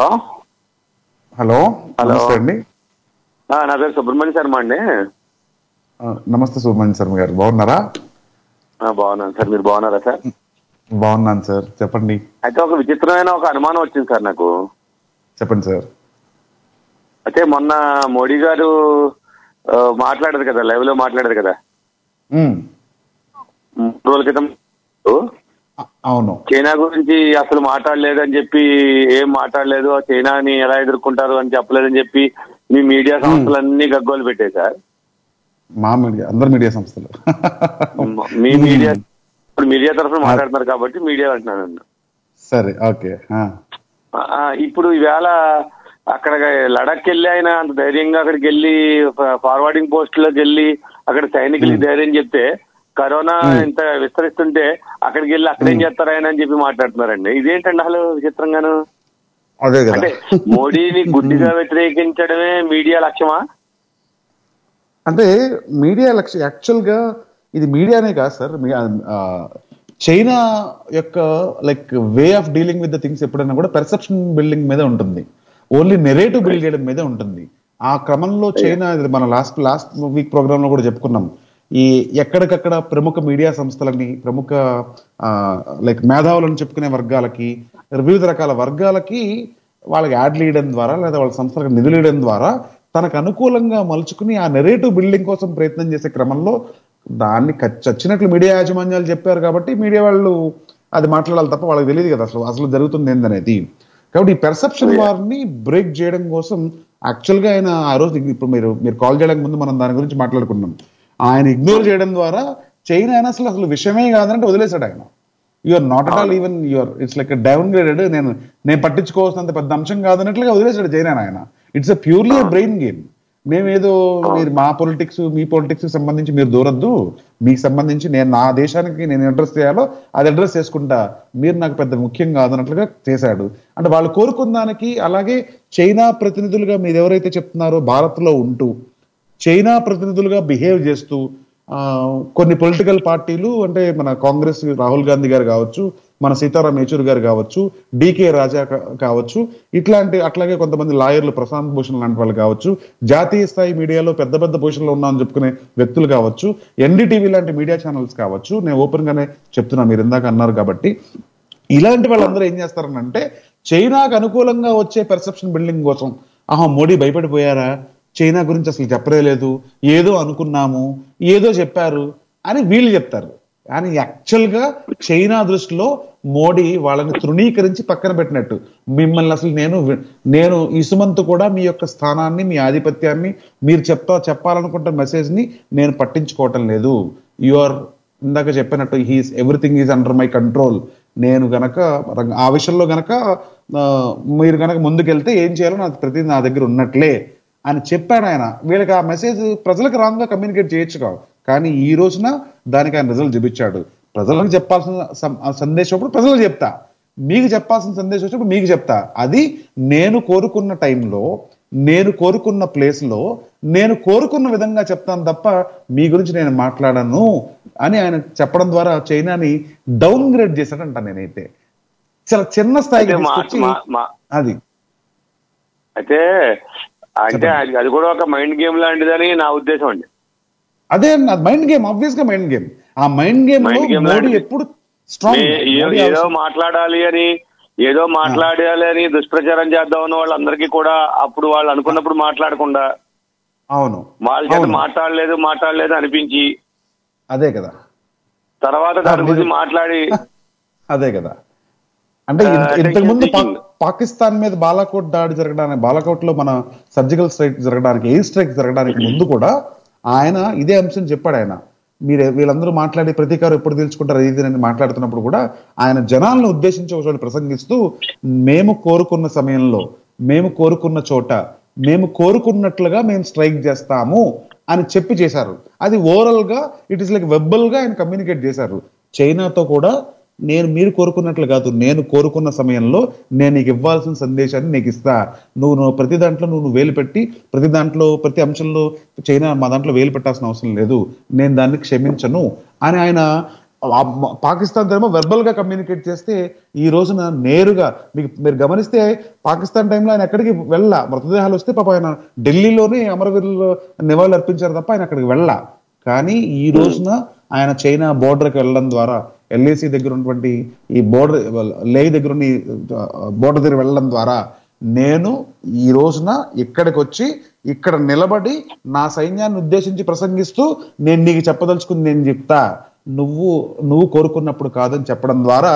B: hello
H: Hello.
B: నమస్తే అండి
H: ఆ, నా పేరు సుబ్రహ్మణ్య శర్మ అండి
B: ఆ, నమస్తే సుబ్రహ్మణ్య శర్మ గారు బాగున్నారా
H: ఆ, బాగున్నాను సార్ మీరు బాగున్నారా సార్
B: బాగున్నాను సార్ చెప్పండి
H: అయితే ఒక విచిత్రమైన ఒక అనుమానం వచ్చింది సార్ నాకు
B: చెప్పండి సార్
H: అయితే మొన్న మోడీ గారు ఆ, మాట్లాడారు కదా లైవ్ లో మాట్లాడారు కదా
B: ఉమ్,
H: మూడు రోజుల క్రితం
B: అ- అవును
H: చైనా గురించి అసలు మాట్లాడలేదు అని చెప్పి ఏం మాట్లాడలేదు ఆ చైనాని ఎలా ఎదుర్కొంటారు అని చెప్పలేదని చెప్పి మీ మీడియా సంస్థలన్నీ గగ్గోలు పెట్టాయి సార్
B: మా మీడియా అందరు మీడియా సంస్థలు
H: మీ మీడియా ఇప్పుడు మీడియా తరఫున మాట్లాడుతున్నారు కాబట్టి మీడియా అంటున్నాను
B: సరే ఓకే ఆ,
H: ఆ, ఇప్పుడు ఈవేళ అక్కడ లడాక్ వెళ్ళి ఆయన అంత ధైర్యంగా అక్కడికి వెళ్ళి ఫార్వర్డింగ్ పోస్ట్ లోకి వెళ్ళి అక్కడ సైనికులకి ధైర్యం చెప్తే కరోనా ఇంత విస్తరిస్తుంటే అక్కడికి వెళ్ళి అక్కడేం చేస్తారు ఆయన అని చెప్పి మాట్లాడుతున్నారండి ఇదేంటండి అసలు విచిత్రంగాను
B: అదే కదా
H: అంటే మోడీని గుడ్డిగా వ్యతిరేకించడమే మీడియా లక్ష్యమా
B: అంటే మీడియా లక్ష్యం యాక్చువల్ గా ఇది మీడియానే కాదు సార్ మీ- ఆ, చైనా యొక్క like way of dealing with the things ఎప్పుడైనా కూడా పెర్సెప్షన్ బిల్డింగ్ మీద ఉంటుంది ఓన్లీ నెరేటివ్ బిల్డ్ చేయడం మీదే ఉంటుంది ఆ క్రమంలో చైనా ఇది మన లాస్ట్ లాస్ట్ వీక్ ప్రోగ్రామ్ లో కూడా చెప్పుకున్నాం ఈ ఎక్కడికక్కడ ప్రముఖ మీడియా సంస్థలని ప్రముఖ లైక్ మేధావులను చెప్పుకునే వర్గాలకి వివిధ రకాల వర్గాలకి వాళ్ళకి యాడ్లు ఇవ్వడం ద్వారా లేదా వాళ్ళ సంస్థలకు నిధులు ఇవ్వడం ద్వారా తనకు అనుకూలంగా మలుచుకుని ఆ నెరేటివ్ బిల్డింగ్ కోసం ప్రయత్నం చేసే క్రమంలో దాన్ని ఖ- చచ్చినట్లు మీడియా యాజమాన్యాలు చెప్పారు కాబట్టి మీడియా వాళ్ళు అది మాట్లాడాలి తప్ప వాళ్ళకి తెలియదు కదా అసలు అసలు జరుగుతుంది ఏందనేది కాబట్టి ఈ పెర్సెప్షన్ వారిని బ్రేక్ చేయడం కోసం యాక్చువల్ గా ఆయన ఆ రోజు ఇప్పుడు మీరు మీరు కాల్ చేయడానికి ముందు మనం దాని గురించి మాట్లాడుకున్నాం ఆయన ఇగ్నోర్ చేయడం ద్వారా చైనా అయినా అసలు అసలు విషయమే కాదంటే వదిలేశాడు ఆయన you're not at all even you're it's like downgraded నేను నేను పట్టించుకోవాల్సినంత పెద్ద అంశం కాదన్నట్లుగా వదిలేశాడు చైనా ఆయన it's a purely brain game మేమేదో మీరు మా పొలిటిక్స్ మీ పొలిటిక్స్ సంబంధించి మీరు దూరద్దు మీకు సంబంధించి నేను నా దేశానికి నేను అడ్రస్ చేయాలో అది అడ్రస్ చేసుకుంటా మీరు నాకు పెద్ద ముఖ్యం కాదన్నట్లుగా చేశాడు అంటే వాళ్ళు కోరుకున్న దానికి అలాగే చైనా ప్రతినిధులుగా మీరు ఎవరైతే చెప్తున్నారో భారత్ లో ఉంటూ చైనా ప్రతినిధులుగా బిహేవ్ చేస్తూ ఆ, కొన్ని పొలిటికల్ పార్టీలు అంటే మన కాంగ్రెస్ రాహుల్ గాంధీ గారు కావచ్చు మన సీతారాం యేచూరి గారు కావచ్చు డికే రాజా కా- కావచ్చు ఇట్లాంటి అట్లాగే కొంతమంది లాయర్లు ప్రశాంత్ భూషణ్ లాంటి వాళ్ళు కావచ్చు జాతీయ స్థాయి మీడియాలో పెద్ద పెద్ద పొజిషన్లో ఉన్నామని చెప్పుకునే వ్యక్తులు కావచ్చు ఎన్డీటీవీ లాంటి మీడియా ఛానల్స్ కావచ్చు నేను ఓపెన్ గానే చెప్తున్నా మీరు ఇందాక అన్నారు కాబట్టి ఇలాంటి వాళ్ళందరూ ఏం చేస్తారనంటే చైనాకు అనుకూలంగా వచ్చే పెర్సెప్షన్ బిల్డింగ్ కోసం ఆహా మోడీ భయపడిపోయారా చైనా గురించి అసలు చెప్పరే లేదు ఏదో అనుకున్నాము ఏదో చెప్పారు అని వీళ్ళు చెప్తారు కానీ యాక్చువల్ గా చైనా దృష్టిలో మోడీ వాళ్ళని తృణీకరించి పక్కన పెట్టినట్టు మిమ్మల్ని అసలు నేను వి- నేను ఇసుమంతు కూడా మీ యొక్క స్థానాన్ని మీ ఆధిపత్యాన్ని మీరు చెప్తా చెప్పాలనుకుంటున్న మెసేజ్ ని నేను పట్టించుకోవటం లేదు యు ఆర్ ఇందాక చెప్పినట్టు he's everything is under my control నేను గనక రంగ- ఆ విషయంలో గనక ఆ, మీరు గనక ముందుకెళ్తే ఏం చేయాలో నాకు ప్రతి నా దగ్గర ఉన్నట్లే అని చెప్పాడు ఆయన వీళ్ళకి ఆ మెసేజ్ ప్రజలకు రాంగ్ గా కమ్యూనికేట్ చేయొచ్చు కాదు కానీ ఈ రోజున దానికి ఆయన రిజల్ట్ చూపించాడు ప్రజలకు చెప్పాల్సిన సం- ఆ సందేశం అప్పుడు ప్రజలకు చెప్తా మీకు చెప్పాల్సిన సందేశం వచ్చినప్పుడు మీకు చెప్తా అది నేను కోరుకున్న టైంలో నేను కోరుకున్న ప్లేస్ లో నేను కోరుకున్న విధంగా చెప్తాను తప్ప మీ గురించి నేను మాట్లాడను అని ఆయన చెప్పడం ద్వారా చైనాని డౌన్ గ్రేడ్ చేశాడంట నేనైతే చాలా చిన్న స్థాయికి
H: అయితే మా-
B: తీసుకొచ్చి
H: మా- మా-
B: అది
H: అయితే అంటే అది అది కూడా ఒక మైండ్ గేమ్ లాంటిదని నా ఉద్దేశం అండి
B: అదే మైండ్ గేమ్ ఆబ్వియస్ గా మైండ్ గేమ్ ఆ మైండ్ గేమ్ లో
H: Mind game
B: మోడీ
H: లాంటిది.
B: ఎప్పుడు స్ట్రాంగ్
H: ఏ- ఏ- ఏదో మాట్లాడాలి అని ఏదో మాట్లాడాలి అని దుష్ప్రచారం చేద్దాం ఉన్న వాళ్ళందరికీ కూడా అప్పుడు వాళ్ళు అనుకున్నప్పుడు మాట్లాడకుండా
B: అవును
H: వాళ్ళ చేత
B: అవును.
H: మాట్లాడలేదు మాట్లాడలేదు అనిపించి
B: అదే కదా
H: తర్వాత దాని గురించి మాట్లాడి
B: అదే కదా అంటే
H: ఆ,
B: ఇంత-
H: అంటే
B: ఇంతకు ముందు
H: thinking.
B: పాకిస్తాన్ మీద బాలాకోట్ దాడి జరగడానికి బాలాకోట్ లో మన సర్జికల్ స్ట్రైక్ జరగడానికి ఎయిర్ స్ట్రైక్ జరగడానికి ముందు కూడా ఆయన ఇదే అంశం చెప్పాడు ఆయన మీరు వీళ్ళందరూ మాట్లాడి ప్రతీకారం ఎప్పుడు తెలుసుకుంటారు ఇది అని మాట్లాడుతున్నప్పుడు కూడా ఆయన జనాలను ఉద్దేశించి ఒక చోట ప్రసంగిస్తూ మేము కోరుకున్న సమయంలో మేము కోరుకున్న చోట మేము కోరుకున్నట్లుగా మేము స్ట్రైక్ చేస్తాము అని చెప్పి చేశారు అది ఓవరాల్ గా ఇట్ ఇస్ లైక్ వెబ్బల్ గా ఆయన కమ్యూనికేట్ చేశారు చైనాతో కూడా నేను మీరు కోరుకున్నట్లు కాదు నేను కోరుకున్న సమయంలో నేను నీకు ఇవ్వాల్సిన సందేశాన్ని నీకు ఇస్తా నువ్వు నువ్వు ప్రతి దాంట్లో నువ్వు నువ్వు వేలు పెట్టి ప్రతి దాంట్లో ప్రతి అంశంలో చైనా మా దాంట్లో వేలు పెట్టాల్సిన అవసరం లేదు నేను దాన్ని క్షమించను అని ఆయన ఆ మ- పాకిస్తాన్ ఏమో వెర్బల్ గా కమ్యూనికేట్ చేస్తే ఈ రోజున నేరుగా మీకు మీరు గమనిస్తే పాకిస్తాన్ టైంలో ఆయన ఎక్కడికి వెళ్ళ మృతదేహాలు వస్తే పాప ఆయన ఢిల్లీలోనే అమరవీరులో నివాళులు అర్పించారు తప్ప ఆయన అక్కడికి వెళ్ళ కానీ ఈ రోజున ఆయన చైనా బోర్డర్కి వెళ్ళడం ద్వారా ఎల్ఏసి దగ్గర ఉన్నటువంటి ఈ బోర్డర్ లే దగ్గర ఉన్న బోర్డర్ దగ్గర వెళ్ళడం ద్వారా నేను ఈ రోజున ఇక్కడికి వచ్చి ఇక్కడ నిలబడి నా సైన్యాన్ని ఉద్దేశించి ప్రసంగిస్తూ నేను నీకు చెప్పదలుచుకుంది నేను చెప్తా నువ్వు నువ్వు కోరుకున్నప్పుడు కాదని చెప్పడం ద్వారా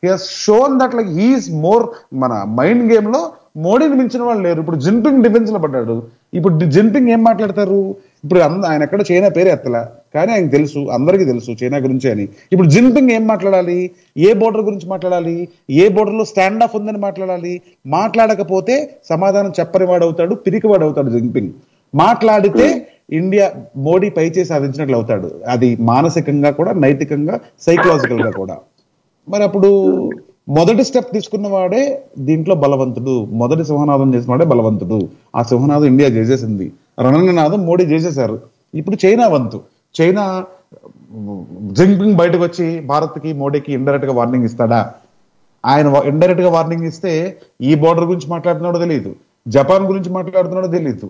B: shown that like he is more మన మైండ్ గేమ్ లో మోడీని మించిన వాళ్ళు లేరు ఇప్పుడు జిన్పింగ్ డిఫెన్స్ లో పడ్డాడు ఇప్పుడు డి- జిన్పింగ్ ఏం మాట్లాడతారు ఇప్పుడు అంద- ఆయన ఎక్కడ చైనా పేరు ఎత్తలా కానీ ఆయనకు తెలుసు అందరికీ తెలుసు చైనా గురించి అని ఇప్పుడు జిన్పింగ్ ఏం మాట్లాడాలి ఏ బోర్డర్ గురించి మాట్లాడాలి ఏ బోర్డర్ లో స్టాండ్ ఆఫ్ ఉందని మాట్లాడాలి మాట్లాడకపోతే సమాధానం చెప్పని వాడు అవుతాడు పిరికివాడు అవుతాడు జిన్పింగ్ మాట్లాడితే ఇండియా మోడీ పైచే సాధించినట్లు అవుతాడు అది మానసికంగా కూడా నైతికంగా సైకలాజికల్ గా కూడా మరి అప్పుడు మొదటి స్టెప్ తీసుకున్న వాడే దీంట్లో బలవంతుడు మొదటి సింహనాదం చేసిన వాడే బలవంతుడు ఆ సింహనాదం ఇండియా చేసేసింది రణంగనాదం మోడీ చేసేశారు ఇప్పుడు చైనా వంతు చైనా జింగ్పింగ్ బయటకు వచ్చి భారత్ కి మోడీకి ఇండైరెక్ట్ గా వార్నింగ్ ఇస్తాడా ఆయన ఇండైరెక్ట్ గా వార్నింగ్ ఇస్తే ఈ బోర్డర్ గురించి మాట్లాడుతున్నాడో తెలియదు జపాన్ గురించి మాట్లాడుతున్నాడో తెలియదు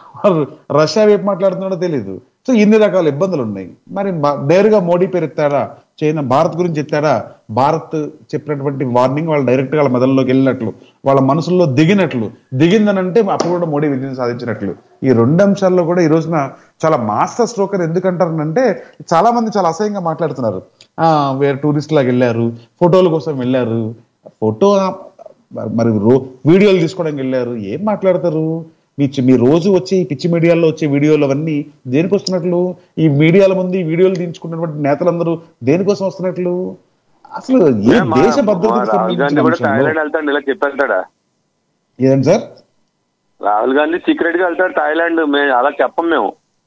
B: రష్యా వైపు మాట్లాడుతున్నాడో తెలియదు సో ఇన్ని రకాల ఇబ్బందులు ఉన్నాయి మరి బా- నేరుగా మోడీ పేరు ఎత్తాడా చైనా భారత్ గురించి ఎత్తాడా భారత్ చెప్పినటువంటి వార్నింగ్ వాళ్ళ డైరెక్ట్ గా వాళ్ళ మెదడులోకి వెళ్ళినట్లు వాళ్ళ మనసుల్లో దిగినట్లు దిగిందనంటే అప్పుడు కూడా మోడీ విజయం సాధించినట్లు ఈ రెండు అంశాల్లో కూడా ఈ రోజున చాలా మాస్టర్ స్ట్రోక్ అని ఎందుకంటారంటే చాలా మంది చాలా అసహ్యంగా మాట్లాడుతున్నారు ఆ వేరే టూరిస్ట్ లాగా వెళ్ళారు ఫోటోల కోసం వెళ్ళారు ఫోటో మరి రో- వీడియోలు తీసుకోవడానికి వెళ్ళారు ఏం మాట్లాడతారు మీ చి- మీ రోజు వచ్చి ఈ పిచ్చి మీడియాలో వచ్చే వీడియోలు అవన్నీ దేనికి వస్తున్నట్లు ఈ మీడియాల ముందు ఈ వీడియోలు తీయించుకున్నటువంటి నేతలందరూ దేనికోసం వస్తున్నట్లు అసలు ఏ
H: మా-
B: దేశ
H: మా
B: భద్రతకు
H: రాహుల్ గాంధీ
B: సంబంధించిన
H: కూడా
B: అంశంలో
H: థాయిలాండ్ వెళ్తాడు ఇలా చెప్పేస్తాడా
B: ఏం సార్
H: రాహుల్ గాంధీ సీక్రెట్ గా వెళ్తాడు థాయిలాండ్ మేము అలా చెప్పం మేము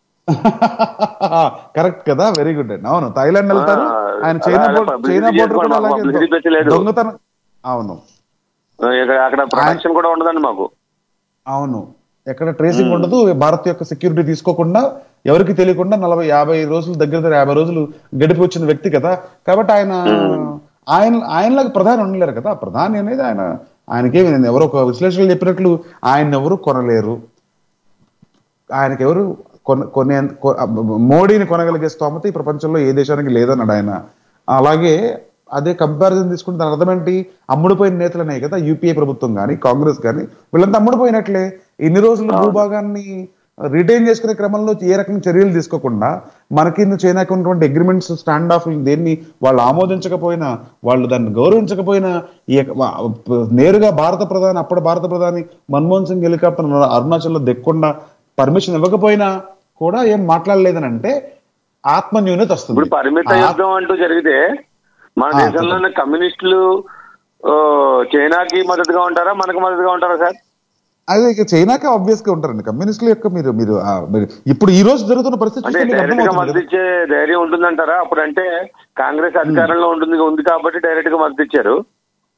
B: కరెక్ట్ కదా వెరీ గుడ్ అండి అవును థాయిలాండ్ వెళ్తారు
H: ఆ,
B: ఆయన చైనా
H: అలా
B: బోర్డర్
H: publicity
B: చైనా బోర్డర్ కూడా
H: చేసుకోండి,
B: అలాగే
H: publicity పెట్టలేదు.
B: దొంగతనం అవును
H: ఇక్కడ అక్కడ ప్రొటెక్షన్ కూడా ఉండదండి మాకు
B: అవును ఎక్కడ ట్రేసింగ్ ఉండదు భారత్ యొక్క సెక్యూరిటీ తీసుకోకుండా ఎవరికి తెలియకుండా నలభై యాభై రోజులు దగ్గర దగ్గర యాభై రోజులు గడిపి వచ్చిన వ్యక్తి కదా కాబట్టి ఆయన ఆయన ఆయనలాగా ప్రధాని ఉండలేరు కదా ప్రధాని అనేది ఆయన ఆయనకేమి నేను ఎవరో ఒక విశ్లేషకులు చెప్పినట్లు ఆయన ఎవరు కొనలేరు ఆయనకి ఎవరు కొన కొనే కొ- మోడీని కొనగలిగే స్తోమత ఈ ప్రపంచంలో ఏ దేశానికి లేదన్నాడు ఆయన అలాగే అదే కంపారిజన్ తీసుకుంటే దాని అర్థం ఏంటి అమ్ముడుపోయిన నేతలనే కదా యూపీఏ ప్రభుత్వం కానీ కాంగ్రెస్ కానీ వీళ్ళంతా అమ్ముడుపోయినట్లే ఇన్ని రోజులు భూభాగాన్ని రిటైన్ చేసుకునే క్రమంలో ఏ రకమైన చర్యలు తీసుకోకుండా మనకి చైనాకి ఉన్నటువంటి అగ్రిమెంట్స్ స్టాండ్ ఆఫ్ దేన్ని వాళ్ళు ఆమోదించకపోయినా వాళ్ళు దాన్ని గౌరవించకపోయినా ఈ యొక్క- వా- నేరుగా భారత ప్రధాని అప్పటి భారత ప్రధాని మన్మోహన్ సింగ్ హెలికాప్టర్ అరుణాచల్లో దెక్కకుండా పర్మిషన్ ఇవ్వకపోయినా కూడా ఏం మాట్లాడలేదని అంటే ఆత్మన్యూనత వస్తుంది
H: ఇప్పుడు పరిమిత
B: ఆ-
H: యుద్ధం అంటూ జరిగితే మన
B: ఆ,
H: దేశంలో ఉన్న కమ్యూనిస్టులు ఆ, చైనాకి మద్దతుగా ఉంటారా మనకు మద్దతుగా ఉంటారా సార్
B: అదే ఇక చైనాకే ఆబ్వియస్ గా ఉంటారండి కమ్యూనిస్టుల యొక్క మీరు మీరు ఆ, మీరు ఇప్పుడు ఈ రోజు జరుగుతున్న పరిస్థితి
H: అంటే
B: చూస్తే మీకు
H: డైరెక్ట్ గా
B: అర్థమవుతుంది
H: మద్దతు
B: కదా.
H: ఇచ్చే ధైర్యం ఉంటుందంటారా అప్పుడు అంటే కాంగ్రెస్ అధికారంలో ఉంటుంది ఉంది కాబట్టి డైరెక్ట్ గా మద్దతు ఇచ్చారు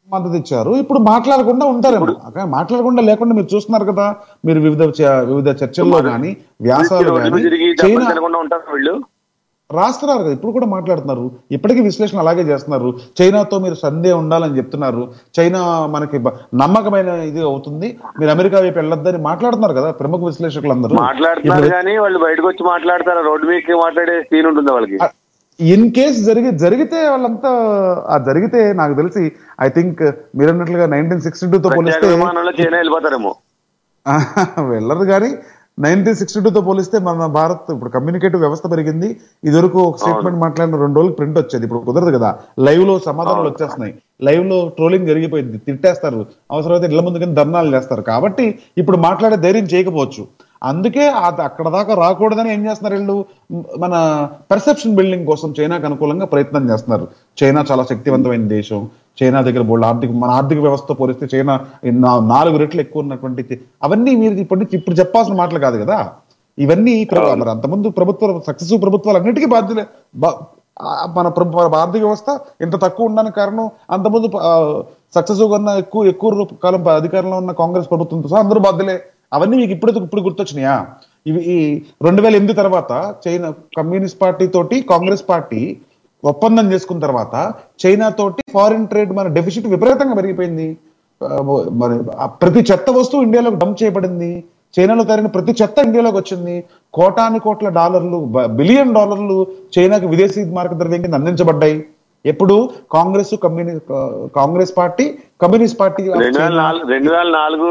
B: మద్దతు ఇచ్చారు ఇప్పుడు మాట్లాడకుండా ఉంటారేమో అక్కడ మాట్లాడకుండా లేకుండా మీరు చూస్తున్నారు కదా మీరు వివిధ చ- వివిధ చర్చల్లో కానీ వ్యాసాలు
H: రోడ్డు మీద
B: కానీ
H: తిరిగి
B: చైనా
H: డబ్బులు తినకుండా ఉంటారు వీళ్ళు
B: రాస్తున్నారు కదా ఇప్పుడు కూడా మాట్లాడుతున్నారు ఇప్పటికీ విశ్లేషణ అలాగే చేస్తున్నారు చైనాతో మీరు సందే ఉండాలని చెప్తున్నారు చైనా మనకి బ- నమ్మకమైన ఇది అవుతుంది మీరు అమెరికా వైపు వెళ్ళొద్దని మాట్లాడుతున్నారు కదా ప్రముఖ విశ్లేషకులు అందరూ
H: మాట్లాడుతున్నారు కానీ వాళ్ళు బయటకు వచ్చి మాట్లాడతారు రోడ్డు మీదకి మాట్లాడే సీన్ ఉంటుంది వాళ్ళకి
B: ఇన్ కేస్ జరిగి జరిగితే వాళ్ళంతా ఆ జరిగితే నాకు తెలిసి ఐ థింక్ మీరు అన్నట్లుగా నైన్టీన్ సిక్స్టీ టూ తో
H: ప్రత్యేక
B: పోలిస్తే
H: విమానంలో చైనా వెళ్ళిపోతారేమో
B: వెళ్ళరు కానీ నైన్టీన్ సిక్స్టీ టూ తో పోలిస్తే మన భారత్ ఇప్పుడు కమ్యూనికేటివ్ వ్యవస్థ పెరిగింది ఇదివరకు ఒక స్టేట్మెంట్ మాట్లాడిన రెండు రోజులు ప్రింట్ వచ్చేది ఇప్పుడు కుదరదు కదా లైవ్ లో సమాధానాలు వచ్చేస్తున్నాయి లైవ్ లో ట్రోలింగ్ జరిగిపోయింది తిట్టేస్తారు అవసరమైతే ఇళ్ల ముందు కింద ధర్నాలు చేస్తారు కాబట్టి ఇప్పుడు మాట్లాడే ధైర్యం చేయకపోవచ్చు అందుకే అది అక్కడ దాకా రాకూడదని ఏం చేస్తున్నారు వీళ్ళు మన పర్సెప్షన్ బిల్డింగ్ కోసం చైనాకు అనుకూలంగా ప్రయత్నం చేస్తున్నారు చైనా చాలా శక్తివంతమైన దేశం చైనా దగ్గర బోల్డ్ ఆర్థిక మన ఆర్థిక వ్యవస్థ పోలిస్తే చైనా నా- నాలుగు రెట్లు ఎక్కువ ఉన్నటువంటి తి- అవన్నీ మీరు ఇప్పటి నుంచి ఇప్పుడు చెప్పాల్సిన మాటలు కాదు కదా ఇవన్నీ ప్ర- మరి అంతకుముందు ప్రభుత్వ సక్సెసివ్ ప్రభుత్వాలు అన్నిటికీ బాధ్యులే బా- ఆ మన ప్రభు- మన ఆర్థిక వ్యవస్థ ఇంత తక్కువ ఉండడానికి కారణం అంతకుముందు సక్సెసివ్ కన్నా ఎక్కువ ఎక్కువ రూప- కాలం అధికారంలో ఉన్న కాంగ్రెస్ ప్రభుత్వంతో సహా అందరూ బాధ్యులే అవన్నీ మీకు ఇప్పుడు ఇప్పుడు గుర్తొచ్చినాయా ఇవి ఈ రెండు వేల ఎనిమిది తర్వాత చైనా కమ్యూనిస్ట్ పార్టీ తోటి కాంగ్రెస్ పార్టీ ఒప్పందం చేసుకున్న తర్వాత చైనా తోటి ఫారిన్ ట్రేడ్ మన డెఫిసిట్ విపరీతంగా పెరిగిపోయింది ఆ, మరి ఆ ప్రతి చెత్త వస్తువు ఇండియాలోకి డంప్ చేయబడింది చైనాలో తరిగిన ప్రతి చెత్త ఇండియాలోకి వచ్చింది కోటాని కోట్ల డాలర్లు బ- బిలియన్ డాలర్లు చైనాకు విదేశీ మార్గ ద్రవ్యం కింద అందించబడ్డాయి ఎప్పుడు కాంగ్రెస్ కమ్యూని Congress party communist party of
H: రెండు వేల
B: చైనా-
H: నాలుగు రెండు వేల నాలుగు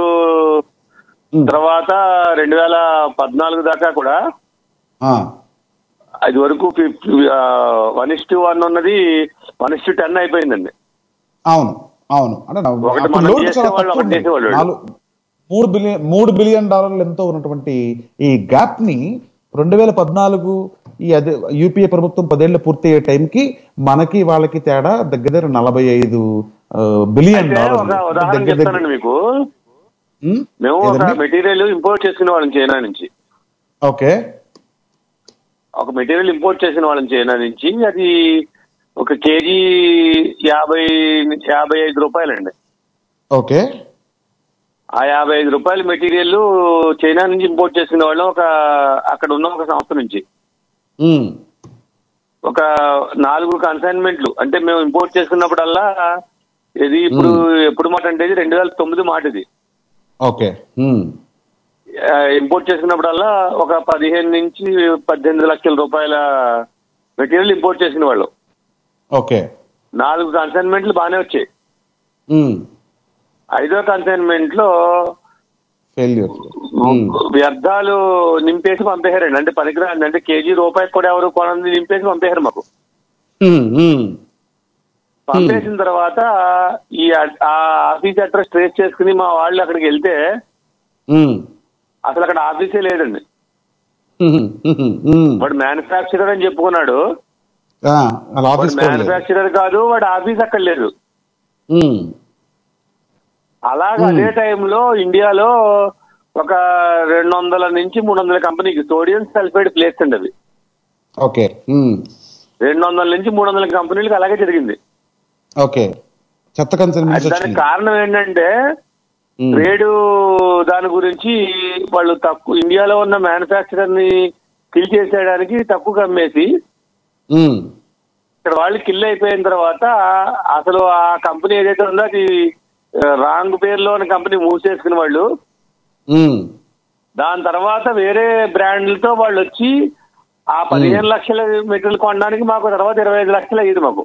H: తర్వాత రెండు వేల పద్నాలుగు దాకా కూడా
B: ఆ,
H: అది వరకు వన్ ఇస్ టు వన్ ఉన్నది వన్ ఇస్ టు టెన్ అయిపోయిందండి
B: అవును అవును అంటే నా-
H: ఒకటి
B: అప్పుడు
H: మనం
B: లోటు చాలా
H: చేసేవాళ్ళు,
B: తక్కువ
H: ఒకటి
B: ఉంది.
H: చేసేవాళ్ళు.
B: నాలుగు- మూడు బిలియన్ మూడు బిలియన్ డాలర్లు ఎంతో ఉన్నటువంటి ఈ గ్యాప్ ని రెండు వేల పద్నాలుగు ఈ అదే యూపీఏ ప్రభుత్వం పదేళ్లు పూర్తి అయ్యే టైంకి మనకి వాళ్ళకి తేడా దగ్గర దగ్గర నలభై ఐదు బిలియన్
H: అయితే
B: డాలర్లు
H: ఒక ఉదాహరణ
B: దగ్గర దగ్గర
H: చెప్తానండి మీకు
B: ఉమ్,
H: మేము ఒక
B: ఏదండి?
H: మెటీరియల్ ఇంపోర్ట్ చేసుకునే వాళ్ళం చైనా నుంచి
B: ఓకే
H: ఒక మెటీరియల్ ఇంపోర్ట్ చేసిన వాళ్ళం చైనా నుంచి అది ఒక కేజీ యాభై యాభై ఐదు రూపాయలండి
B: ఓకే
H: ఆ యాభై ఐదు రూపాయల మెటీరియల్ చైనా నుంచి ఇంపోర్ట్ చేసుకునే వాళ్ళం ఒక అక్కడ ఉన్న ఒక సంస్థ నుంచి
B: ఉమ్,
H: ఒక నాలుగు కన్సైన్మెంట్లు అంటే మేము ఇంపోర్ట్ చేసుకున్నప్పుడల్లా ఇది ఇప్పుడు ఎప్పుడు మాట అంటే ఇది రెండు వేల తొమ్మిది మాట ఇది
B: ఓకే ఉమ్,
H: ఇంపోర్ట్ చేసుకున్నప్పుడల్లా ఒక పదిహేను నుంచి పద్దెనిమిది లక్షల రూపాయల మెటీరియల్ ఇంపోర్ట్ చేసుకునే వాళ్ళు
B: ఓకే
H: నాలుగు కన్సైన్మెంట్లు బాగానే వచ్చాయి
B: ఉమ్,
H: ఐదో కన్సైన్మెంట్ లో
B: ఫెయిల్యూర్
H: వ్యర్థాలు నింపేసి పంపేశారండి అంటే పనికిరాండి అంటే కేజీ రూపాయికి కూడా ఎవరు కొనంది నింపేసి పంపేశారు మాకు
B: ఉమ్, ఉమ్,
H: పంపేసిన తర్వాత ఈ అడ్- ఆ ఆఫీస్ అడ్రస్ ట్రేస్ చేసుకుని మా వాళ్ళు అక్కడికి వెళ్తే
B: ఉమ్,
H: అసలు అక్కడ ఆఫీసే లేదండి
B: ఉమ్, ఉమ్, ఉమ్.
H: వాడు మ్యానుఫ్యాక్చరర్ అని చెప్పుకున్నాడు
B: ఆ, అలా
H: వాడు
B: ఆఫీస్ కూడా లేదు.
H: మ్యానుఫ్యాక్చరర్ కాదు వాడు ఆఫీస్ అక్కడ లేదు
B: ఉమ్,
H: అలాగే అదే టైంలో ఇండియాలో ఒక రెండు వందల నుంచి మూడు వందల కంపెనీకి సోడియం సల్ఫైడ్ ప్లేస్ అండి అవి
B: ఓకే ఉమ్,
H: రెండు వందల నుంచి మూడు వందల కంపెనీలకు అలాగే జరిగింది
B: ఓకే చెత్త కన్సర్న్
H: అది దానికి కారణం ఏంటంటే ట్రేడ్ దాని గురించి వాళ్ళు తక్కువ ఇండియాలో ఉన్న మ్యానుఫ్యాక్చరర్ ని కిల్ చేసేయడానికి తక్కువ అమ్మేసి ఇక్కడ వాళ్ళు కిల్ అయిపోయిన తర్వాత అసలు ఆ కంపెనీ ఏదైతే ఉందో అది రాంగ్ పేరులో ఉన్న కంపెనీ మూసేసుకున్న వాళ్ళు దాని తర్వాత వేరే బ్రాండ్లతో వాళ్ళు వచ్చి ఆ పదిహేను లక్షల మెటీరియల్ కొనడానికి మాకు తర్వాత ఇరవై ఐదు లక్షలు అయ్యేది మాకు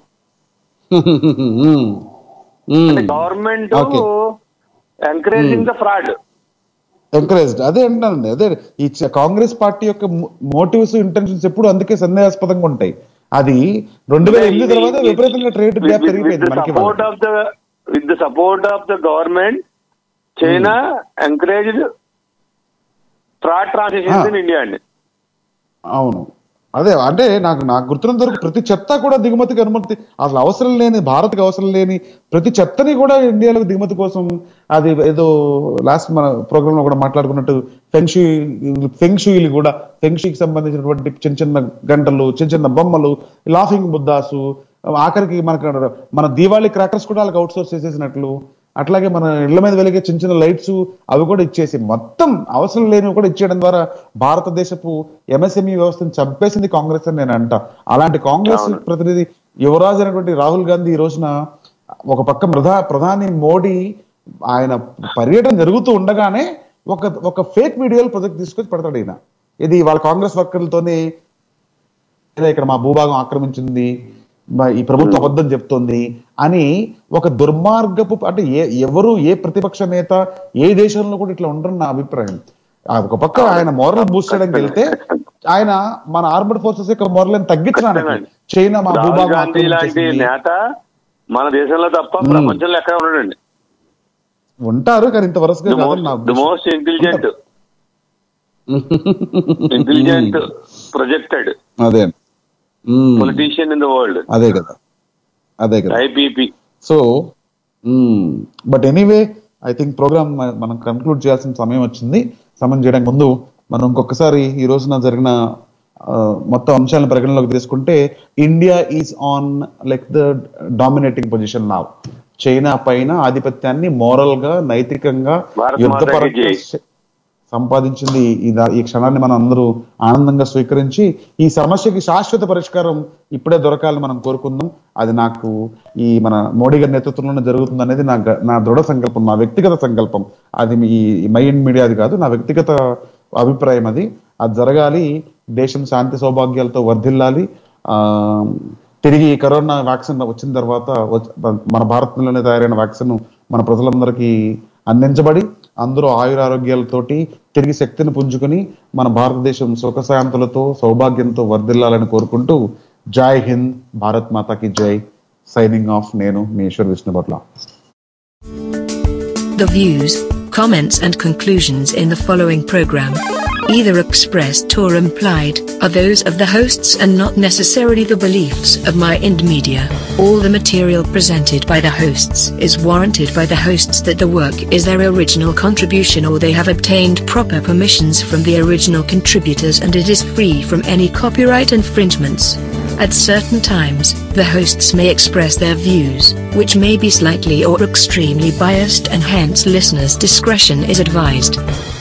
H: government
B: Okay.
H: Encouraging the fraud
B: encouraged అదే అంటానండి అదే ఈ చ- కాంగ్రెస్ పార్టీ యొక్క మోటివ్స్ ఇంటెన్షన్స్ ఎప్పుడు అందుకే సందేహాస్పదంగా ఉంటాయి అది రెండు వేల ఎనిమిది తర్వాత విపరీతంగా ట్రేడ్ గ్యాప్ పెరిగిపోయింది మనకి
H: support of the with the support of the government China encouraged fraud transactions in India అండి
B: అవును అదే అంటే నాకు నాకు గుర్తున్నంత వరకు ప్రతి చెత్త కూడా దిగుమతికి అనుమతి అసలు అవసరం లేని భారత్కి అవసరం లేని ప్రతి చెత్తని కూడా ఇండియాలోకి దిగుమతి కోసం అది ఏదో లాస్ట్ మన ప్రోగ్రామ్ లో కూడా మాట్లాడుకున్నట్టు ఫెంక్షు ఫెంక్షుయిలు కూడా ఫెంక్షుకి సంబంధించినటువంటి చిన్న చిన్న గంటలు చిన్న చిన్న బొమ్మలు లాఫింగ్ బుద్ధాసు ఆఖరికి మనకు మన దీవాళి క్రాకర్స్ కూడా వాళ్ళకి అవుట్ సోర్స్ చేసేసినట్లు అట్లాగే మన ఇళ్ల మీద వెలిగే చిన్న చిన్న లైట్స్ అవి కూడా ఇచ్చేసి మొత్తం అవసరం లేనివి కూడా ఇచ్చేయడం ద్వారా భారతదేశపు ఎంఎస్ఎంఈ వ్యవస్థను చంపేసింది కాంగ్రెస్ అని నేను అంట అలాంటి కాంగ్రెస్
H: అవును.
B: ప్రతినిధి యువరాజు అయినటువంటి రాహుల్ గాంధీ ఈ రోజున ఒక పక్క ప్రధా ప్రధాని మోడీ ఆయన పర్యటన జరుగుతూ ఉండగానే ఒక ఒక ఫేక్ వీడియోలు ప్రొజెక్ట్ తీసుకొచ్చి పెడతాడు ఈయన ఇది వాళ్ళ కాంగ్రెస్ వర్కర్లతోనే లేదా ఇక్కడ మా భూభాగం ఆక్రమించింది మా- ఈ ప్రభుత్వం అబద్ధం చెప్తోంది అని ఒక దుర్మార్గపు అంటే ఏ ఎవరు ఏ ప్రతిపక్ష నేత ఏ దేశంలో కూడా ఇట్లా ఉండరు నా అభిప్రాయం ఆ ఒక పక్క ఆయన మోరల్ బూస్ట్ చేయడానికి వెళ్తే ఆయన మన ఆర్మడ్ ఫోర్సెస్ యొక్క మోరల్ తగ్గించడానికి చైనా మా
H: రాహుల్
B: భూభాగం
H: గాంధీ లాంటి
B: ఆక్రమించేసింది.
H: నేత మన దేశంలో తప్ప ప్రపంచంలో ఎక్కడ ఉండడండి
B: ఉంటారు కానీ ఇంత వరుసగా కాదని నా
H: the most intelligent intelligent projected
B: అదే hmm.
H: Politician in the world
B: అదే కదా అదే కదా
H: ఐపీపీ
B: so but anyway I think programme మనం కంక్లూడ్ చేయాల్సిన సమయం వచ్చింది సమయం చేయడానికి ముందు మనం ఇంకొకసారి ఈ రోజున జరిగిన ఆ, మొత్తం అంశాలను పరిగణలోకి తీసుకుంటే India is on like the dominating position నా చైనా పైన ఆధిపత్యాన్ని మోరల్ గా నైతికంగా
H: భారత్
B: యుద్ధపరంగా
H: మాతాకి జై.
B: శ- సంపాదించింది ఈ దా- ఈ క్షణాన్ని మనం అందరూ ఆనందంగా స్వీకరించి ఈ సమస్యకి శాశ్వత పరిష్కారం ఇప్పుడే దొరకాలని మనం కోరుకుందాం అది నాకు ఈ మన మోడీ గారి నేతృత్వంలోనే జరుగుతుంది అనేది నా గ- నా దృఢ సంకల్పం నా వ్యక్తిగత సంకల్పం అది మీ ఈ మై ఇండ్ మీడియాది కాదు నా వ్యక్తిగత అభిప్రాయం అది అది జరగాలి దేశం శాంతి సౌభాగ్యాలతో వర్ధిల్లాలి ఆ తిరిగి ఈ కరోనా వ్యాక్సిన్ వచ్చిన తర్వాత వచ్చ- మన భారత్లోనే తయారైన వ్యాక్సిన్ మన ప్రజలందరికీ అందించబడి అందరూ ఆయురారోగ్యాలతోటి తిరిగి శక్తిని పుంజుకొని మన భారతదేశం సుఖశాంతులతో సౌభాగ్యంతో వర్ధిల్లాలని కోరుకుంటూ జై హింద్ భారత్ మాతాకి జై సైనింగ్ ఆఫ్ నేను మీ Eshwar విష్ణుపట్ల
I: The views, comments, and conclusions in the following program, either expressed or implied, are those of the hosts and not necessarily the beliefs of My Ind Media. All the material presented by the hosts is warranted by the hosts that the work is their original contribution or they have obtained proper permissions from the original contributors and it is free from any copyright infringements. At certain times, the hosts may express their views, which may be slightly or extremely biased, and hence listeners' discretion is advised.